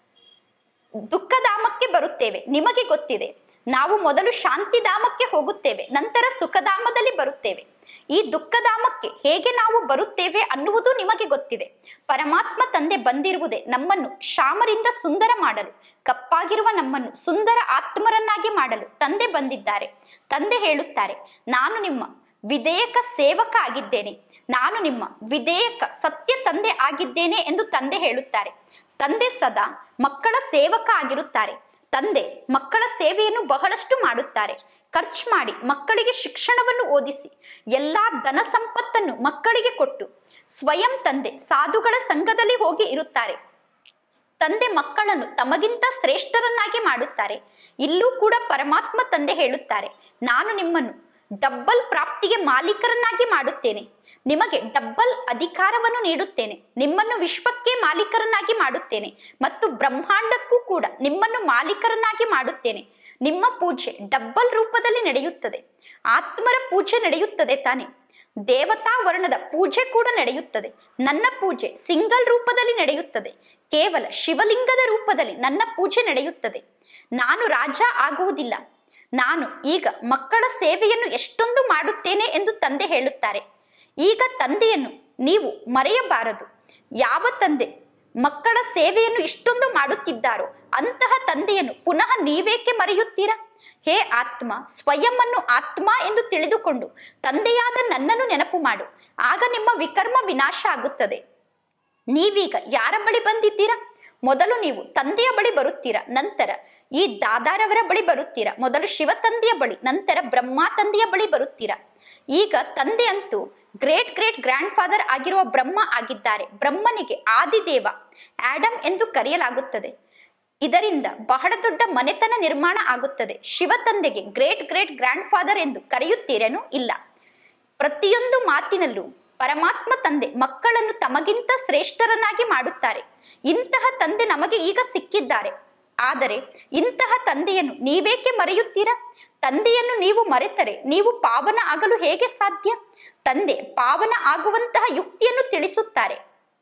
ದುಃಖಧಾಮಕ್ಕೆ ಬರುತ್ತೇವೆ ನಿಮಗೆ ಗೊತ್ತಿದೆ ನಾವು ಮೊದಲು ಶಾಂತಿಧಾಮಕ್ಕೆ ಹೋಗುತ್ತೇವೆ ನಂತರ ಸುಖಧಾಮದಲ್ಲಿ ಬರುತ್ತೇವೆ ಈ ದುಃಖಧಾಮಕ್ಕೆ ಹೇಗೆ ನಾವು ಬರುತ್ತೇವೆ ಅನ್ನುವುದು ನಿಮಗೆ ಗೊತ್ತಿದೆ ಪರಮಾತ್ಮ ತಂದೆ ಬಂದಿರುವುದೇ ನಮ್ಮನ್ನು ಶ್ಯಾಮರಿಂದ ಸುಂದರ ಮಾಡಲು ಕಪ್ಪಾಗಿರುವ ನಮ್ಮನ್ನು ಸುಂದರ ಆತ್ಮರನ್ನಾಗಿ ಮಾಡಲು ತಂದೆ ಬಂದಿದ್ದಾರೆ ತಂದೆ ಹೇಳುತ್ತಾರೆ ನಾನು ನಿಮ್ಮ ವಿಧೇಯಕ ಸೇವಕ ಆಗಿದ್ದೇನೆ ನಾನು ನಿಮ್ಮ ವಿಧೇಯಕ ಸತ್ಯ ತಂದೆ ಆಗಿದ್ದೇನೆ ಎಂದು ತಂದೆ ಹೇಳುತ್ತಾರೆ ತಂದೆ ಸದಾ ಮಕ್ಕಳ ಸೇವಕ ಆಗಿರುತ್ತಾರೆ ತಂದೆ ಮಕ್ಕಳ ಸೇವೆಯನ್ನು ಬಹಳಷ್ಟು ಮಾಡುತ್ತಾರೆ ಖರ್ಚು ಮಾಡಿ ಮಕ್ಕಳಿಗೆ ಶಿಕ್ಷಣವನ್ನು ಓದಿಸಿ ಎಲ್ಲಾ ಧನ ಸಂಪತ್ತನ್ನು ಮಕ್ಕಳಿಗೆ ಕೊಟ್ಟು ಸ್ವಯಂ ತಂದೆ ಸಾಧುಗಳ ಸಂಘದಲ್ಲಿ ಹೋಗಿ ಇರುತ್ತಾರೆ ತಂದೆ ಮಕ್ಕಳನ್ನು ತಮಗಿಂತ ಶ್ರೇಷ್ಠರನ್ನಾಗಿ ಮಾಡುತ್ತಾರೆ ಇಲ್ಲೂ ಕೂಡ ಪರಮಾತ್ಮ ತಂದೆ ಹೇಳುತ್ತಾರೆ ನಾನು ನಿಮ್ಮನ್ನು ಡಬ್ಬಲ್ ಪ್ರಾಪ್ತಿಗೆ ಮಾಲೀಕರನ್ನಾಗಿ ಮಾಡುತ್ತೇನೆ ನಿಮಗೆ ಡಬ್ಬಲ್ ಅಧಿಕಾರವನ್ನು ನೀಡುತ್ತೇನೆ ನಿಮ್ಮನ್ನು ವಿಶ್ವಕ್ಕೆ ಮಾಲೀಕರನ್ನಾಗಿ ಮಾಡುತ್ತೇನೆ ಮತ್ತು ಬ್ರಹ್ಮಾಂಡಕ್ಕೂ ಕೂಡ ನಿಮ್ಮನ್ನು ಮಾಲೀಕರನ್ನಾಗಿ ಮಾಡುತ್ತೇನೆ ನಿಮ್ಮ ಪೂಜೆ ಡಬ್ಬಲ್ ರೂಪದಲ್ಲಿ ನಡೆಯುತ್ತದೆ ಆತ್ಮರ ಪೂಜೆ ನಡೆಯುತ್ತದೆ ತಾನೆ ದೇವತಾ ವರ್ಣದ ಪೂಜೆ ಕೂಡ ನಡೆಯುತ್ತದೆ ನನ್ನ ಪೂಜೆ ಸಿಂಗಲ್ ರೂಪದಲ್ಲಿ ನಡೆಯುತ್ತದೆ ಕೇವಲ ಶಿವಲಿಂಗದ ರೂಪದಲ್ಲಿ ನನ್ನ ಪೂಜೆ ನಡೆಯುತ್ತದೆ ನಾನು ರಾಜ ಆಗುವುದಿಲ್ಲ ನಾನು ಈಗ ಮಕ್ಕಳ ಸೇವೆಯನ್ನು ಎಷ್ಟೊಂದು ಮಾಡುತ್ತೇನೆ ಎಂದು ತಂದೆ ಹೇಳುತ್ತಾರೆ ಈಗ ತಂದೆಯನ್ನು ನೀವು ಮರೆಯಬಾರದು ಯಾವ ತಂದೆ ಮಕ್ಕಳ ಸೇವೆಯನ್ನು ಇಷ್ಟೊಂದು ಮಾಡುತ್ತಿದ್ದಾರೋ ಅಂತಹ ತಂದೆಯನ್ನು ಪುನಃ ನೀವೇಕೆ ಮರೆಯುತ್ತೀರಾ ಹೇ ಆತ್ಮ ಸ್ವಯಂವನ್ನು ಆತ್ಮ ಎಂದು ತಿಳಿದುಕೊಂಡು ತಂದೆಯಾದ ನನ್ನನ್ನು ನೆನಪು ಮಾಡು ಆಗ ನಿಮ್ಮ ವಿಕರ್ಮ ವಿನಾಶ ಆಗುತ್ತದೆ ನೀವೀಗ ಯಾರ ಬಳಿ ಬಂದಿದ್ದೀರಾ ಮೊದಲು ನೀವು ತಂದೆಯ ಬಳಿ ಬರುತ್ತೀರಾ ನಂತರ ಈ ದಾದಾರವರ ಬಳಿ ಬರುತ್ತೀರಾ ಮೊದಲು ಶಿವ ತಂದೆಯ ಬಳಿ ನಂತರ ಬ್ರಹ್ಮ ತಂದೆಯ ಬಳಿ ಬರುತ್ತೀರಾ ಈಗ ತಂದೆ ಅಂತೂ ಗ್ರೇಟ್ ಗ್ರೇಟ್ ಗ್ರ್ಯಾಂಡ್ ಫಾದರ್ ಆಗಿರುವ ಬ್ರಹ್ಮ ಆಗಿದ್ದಾರೆ ಬ್ರಹ್ಮನಿಗೆ ಆದಿದೇವ ಆಡಮ್ ಎಂದು ಕರೆಯಲಾಗುತ್ತದೆ ಇದರಿಂದ ಬಹಳ ದೊಡ್ಡ ಮನೆತನ ನಿರ್ಮಾಣ ಆಗುತ್ತದೆ ಶಿವ ತಂದೆಗೆ ಗ್ರೇಟ್ ಗ್ರೇಟ್ ಗ್ರ್ಯಾಂಡ್ ಫಾದರ್ ಎಂದು ಕರೆಯುತ್ತೀರೇನೂ ಇಲ್ಲ ಪ್ರತಿಯೊಂದು ಮಾತಿನಲ್ಲೂ ಪರಮಾತ್ಮ ತಂದೆ ಮಕ್ಕಳನ್ನು ತಮಗಿಂತ ಶ್ರೇಷ್ಠರನ್ನಾಗಿ ಮಾಡುತ್ತಾರೆ ಇಂತಹ ತಂದೆ ನಮಗೆ ಈಗ ಸಿಕ್ಕಿದ್ದಾರೆ ಆದರೆ ಇಂತಹ ತಂದೆಯನ್ನು ನೀವೇಕೆ ಮರೆಯುತ್ತೀರಾ ತಂದೆಯನ್ನು ನೀವು ಮರೆತರೆ ನೀವು ಪಾವನ ಆಗಲು ಹೇಗೆ ಸಾಧ್ಯ ತಂದೆ ಪಾವನ ಆಗುವಂತಹ ಯುಕ್ತಿಯನ್ನು ತಿಳಿಸುತ್ತಾರೆ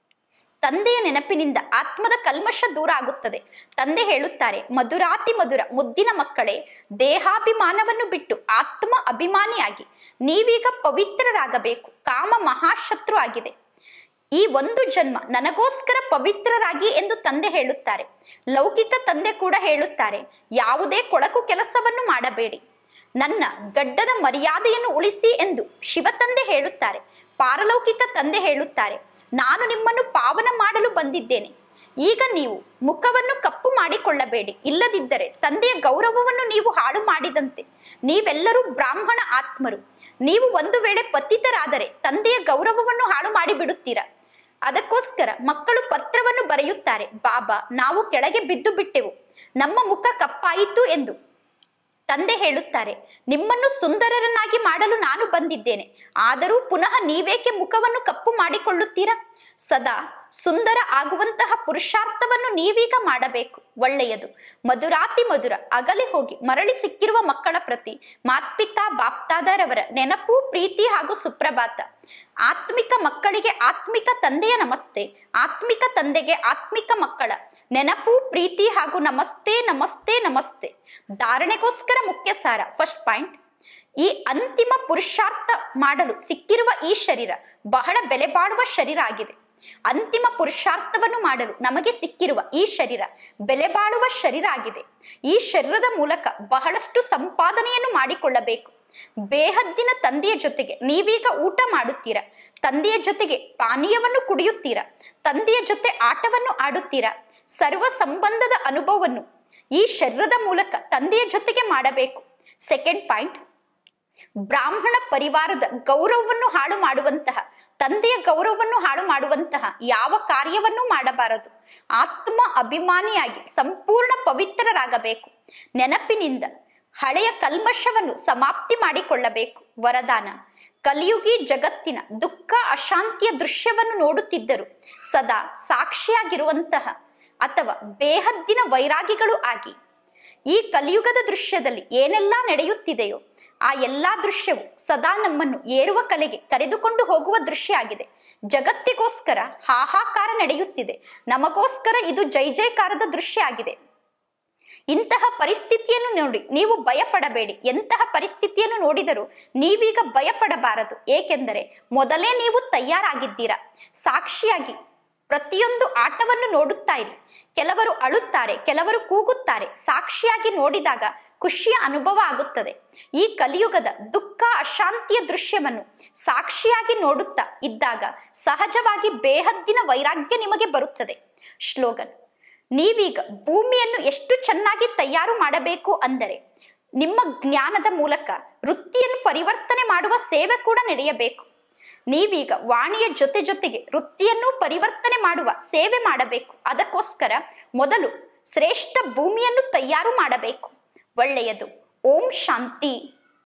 ತಂದೆಯ ನೆನಪಿನಿಂದ ಆತ್ಮದ ಕಲ್ಮಶ ದೂರ ಆಗುತ್ತದೆ ತಂದೆ ಹೇಳುತ್ತಾರೆ ಮಧುರಾತಿ ಮಧುರ ಮುದ್ದಿನ ಮಕ್ಕಳೇ ದೇಹಾಭಿಮಾನವನ್ನು ಬಿಟ್ಟು ಆತ್ಮ ಅಭಿಮಾನಿಯಾಗಿ ನೀವೀಗ ಪವಿತ್ರರಾಗಬೇಕು ಕಾಮ ಮಹಾಶತ್ರು ಆಗಿದೆ ಈ ಒಂದು ಜನ್ಮ ನನಗೋಸ್ಕರ ಪವಿತ್ರರಾಗಿ ಎಂದು ತಂದೆ ಹೇಳುತ್ತಾರೆ ಲೌಕಿಕ ತಂದೆ ಕೂಡ ಹೇಳುತ್ತಾರೆ ಯಾವುದೇ ಕೊಳಕು ಕೆಲಸವನ್ನು ಮಾಡಬೇಡಿ ನನ್ನ ಗಡ್ಡದ ಮರ್ಯಾದೆಯನ್ನು ಉಳಿಸಿ ಎಂದು ಶಿವ ತಂದೆ ಹೇಳುತ್ತಾರೆ ಪಾರಲೌಕಿಕ ತಂದೆ ಹೇಳುತ್ತಾರೆ ನಾನು ನಿಮ್ಮನ್ನು ಪಾವನ ಮಾಡಲು ಬಂದಿದ್ದೇನೆ ಈಗ ನೀವು ಮುಖವನ್ನು ಕಪ್ಪು ಮಾಡಿಕೊಳ್ಳಬೇಡಿ ಇಲ್ಲದಿದ್ದರೆ ತಂದೆಯ ಗೌರವವನ್ನು ನೀವು ಹಾಳು ಮಾಡಿದಂತೆ ನೀವೆಲ್ಲರೂ ಬ್ರಾಹ್ಮಣ ಆತ್ಮರು ನೀವು ಒಂದು ವೇಳೆ ಪತಿತರಾದರೆ ತಂದೆಯ ಗೌರವವನ್ನು ಹಾಳು ಮಾಡಿಬಿಡುತ್ತೀರಾ ಅದಕ್ಕೋಸ್ಕರ ಮಕ್ಕಳು ಪತ್ರವನ್ನು ಬರೆಯುತ್ತಾರೆ ಬಾಬಾ ನಾವು ಕೆಳಗೆ ಬಿದ್ದು ಬಿಟ್ಟೆವು ನಮ್ಮ ಮುಖ ಕಪ್ಪಾಯಿತು ಎಂದು ತಂದೆ ಹೇಳುತ್ತಾರೆ ನಿಮ್ಮನ್ನು ಸುಂದರರನ್ನಾಗಿ ಮಾಡಲು ನಾನು ಬಂದಿದ್ದೇನೆ ಆದರೂ ಪುನಃ ನೀವೇಕೆ ಮುಖವನ್ನು ಕಪ್ಪು ಮಾಡಿಕೊಳ್ಳುತ್ತೀರಾ ಸದಾ ಸುಂದರ ಆಗುವಂತಹ ಪುರುಷಾರ್ಥವನ್ನು ನೀವೀಗ ಮಾಡಬೇಕು ಒಳ್ಳೆಯದು ಮಧುರಾತಿ ಮಧುರ ಅಗಲಿ ಹೋಗಿ ಮರಳಿ ಸಿಕ್ಕಿರುವ ಮಕ್ಕಳ ಪ್ರತಿ ಮಾತ್ಪಿತಾ ಬಾಪ್ತಾದರವರ ನೆನಪು ಪ್ರೀತಿ ಹಾಗೂ ಸುಪ್ರಭಾತ ಆತ್ಮಿಕ ಮಕ್ಕಳಿಗೆ ಆತ್ಮಿಕ ತಂದೆಯ ನಮಸ್ತೆ ಆತ್ಮಿಕ ತಂದೆಗೆ ಆತ್ಮಿಕ ಮಕ್ಕಳ ನೆನಪು ಪ್ರೀತಿ ಹಾಗೂ ನಮಸ್ತೆ ನಮಸ್ತೆ ನಮಸ್ತೆ ಧಾರಣೆಗೋಸ್ಕರ ಮುಖ್ಯ ಸಾರ ಫಸ್ಟ್ ಪಾಯಿಂಟ್ ಈ ಅಂತಿಮ ಪುರುಷಾರ್ಥ ಮಾಡಲು ಸಿಕ್ಕಿರುವ ಈ ಶರೀರ ಬಹಳ ಬೆಲೆ ಬಾಳುವ ಶರೀರ ಆಗಿದೆ ಅಂತಿಮ ಪುರುಷಾರ್ಥವನ್ನು ಮಾಡಲು ನಮಗೆ ಸಿಕ್ಕಿರುವ ಈ ಶರೀರ ಬೆಲೆ ಬಾಳುವ ಶರೀರ ಆಗಿದೆ ಈ ಶರೀರದ ಮೂಲಕ ಬಹಳಷ್ಟು ಸಂಪಾದನೆಯನ್ನು ಮಾಡಿಕೊಳ್ಳಬೇಕು ಬೇಹದ್ದಿನ ತಂದೆಯ ಜೊತೆಗೆ ನೀವೀಗ ಊಟ ಮಾಡುತ್ತೀರಾ ತಂದೆಯ ಜೊತೆಗೆ ಪಾನೀಯವನ್ನು ಕುಡಿಯುತ್ತೀರಾ ತಂದೆಯ ಜೊತೆ ಆಟವನ್ನು ಆಡುತ್ತೀರಾ ಸರ್ವ ಸಂಬಂಧದ ಅನುಭವವನ್ನು ಈ ಶರೀರದ ಮೂಲಕ ತಂದೆಯ ಜೊತೆಗೆ ಮಾಡಬೇಕು ಸೆಕೆಂಡ್ ಪಾಯಿಂಟ್ ಬ್ರಾಹ್ಮಣ ಪರಿವಾರದ ಗೌರವವನ್ನು ಹಾಳು ಮಾಡುವಂತಹ ತಂದೆಯ ಗೌರವವನ್ನು ಹಾಳು ಮಾಡುವಂತಹ ಯಾವ ಕಾರ್ಯವನ್ನು ಮಾಡಬಾರದು ಆತ್ಮ ಅಭಿಮಾನಿಯಾಗಿ ಸಂಪೂರ್ಣ ಪವಿತ್ರರಾಗಬೇಕು ನೆನಪಿನಿಂದ ಹಳೆಯ ಕಲ್ಮಶವನ್ನು ಸಮಾಪ್ತಿ ಮಾಡಿಕೊಳ್ಳಬೇಕು ವರದಾನ ಕಲಿಯುಗಿ ಜಗತ್ತಿನ ದುಃಖ ಅಶಾಂತಿಯ ದೃಶ್ಯವನ್ನು ನೋಡುತ್ತಿದ್ದರು ಸದಾ ಸಾಕ್ಷಿಯಾಗಿರುವಂತಹ ಅಥವಾ ಬೇಹದ್ದಿನ ವೈರಾಗಿಗಳು ಆಗಿ ಈ ಕಲಿಯುಗದ ದೃಶ್ಯದಲ್ಲಿ ಏನೆಲ್ಲ ನಡೆಯುತ್ತಿದೆಯೋ ಆ ಎಲ್ಲಾ ದೃಶ್ಯವು ಸದಾ ನಮ್ಮನ್ನು ಏರುವ ಕಲೆಗೆ ಕರೆದುಕೊಂಡು ಹೋಗುವ ದೃಶ್ಯ ಆಗಿದೆ ಜಗತ್ತಿಗೋಸ್ಕರ ಹಾಹಾಕಾರ ನಡೆಯುತ್ತಿದೆ ನಮಗೋಸ್ಕರ ಇದು ಜೈ ಜೈಕಾರದ ದೃಶ್ಯ ಆಗಿದೆ ಇಂತಹ ಪರಿಸ್ಥಿತಿಯನ್ನು ನೋಡಿ ನೀವು ಭಯಪಡಬೇಡಿ ಎಂತಹ ಪರಿಸ್ಥಿತಿಯನ್ನು ನೋಡಿದರೂ ನೀವೀಗ ಭಯಪಡಬಾರದು ಏಕೆಂದರೆ ಮೊದಲೇ ನೀವು ತಯಾರಾಗಿದ್ದೀರಾ ಸಾಕ್ಷಿಯಾಗಿ ಪ್ರತಿಯೊಂದು ಆಟವನ್ನು ನೋಡುತ್ತಾ ಇರಿ ಕೆಲವರು ಅಳುತ್ತಾರೆ ಕೆಲವರು ಕೂಗುತ್ತಾರೆ ಸಾಕ್ಷಿಯಾಗಿ ನೋಡಿದಾಗ ಖುಷಿಯ ಅನುಭವ ಆಗುತ್ತದೆ ಈ ಕಲಿಯುಗದ ದುಃಖ ಅಶಾಂತಿಯ ದೃಶ್ಯವನ್ನು ಸಾಕ್ಷಿಯಾಗಿ ನೋಡುತ್ತಾ ಇದ್ದಾಗ ಸಹಜವಾಗಿ ಬೇಹದ್ದಿನ ವೈರಾಗ್ಯ ನಿಮಗೆ ಬರುತ್ತದೆ ಶ್ಲೋಗನ್ ನೀವೀಗ ಭೂಮಿಯನ್ನು ಎಷ್ಟು ಚೆನ್ನಾಗಿ ತಯಾರು ಮಾಡಬೇಕು ಅಂದರೆ ನಿಮ್ಮ ಜ್ಞಾನದ ಮೂಲಕ ವೃತ್ತಿಯನ್ನು ಪರಿವರ್ತನೆ ಮಾಡುವ ಸೇವೆ ಕೂಡ ನಡೆಯಬೇಕು ನೀವೀಗ ವಾಣಿಯ ಜೊತೆ ಜೊತೆಗೆ ವೃತ್ತಿಯನ್ನು ಪರಿವರ್ತನೆ ಮಾಡುವ ಸೇವೆ ಮಾಡಬೇಕು ಅದಕ್ಕೋಸ್ಕರ ಮೊದಲು ಶ್ರೇಷ್ಠ ಭೂಮಿಯನ್ನು ತಯಾರು ಮಾಡಬೇಕು ಒಳ್ಳೆಯದು ಓಂ ಶಾಂತಿ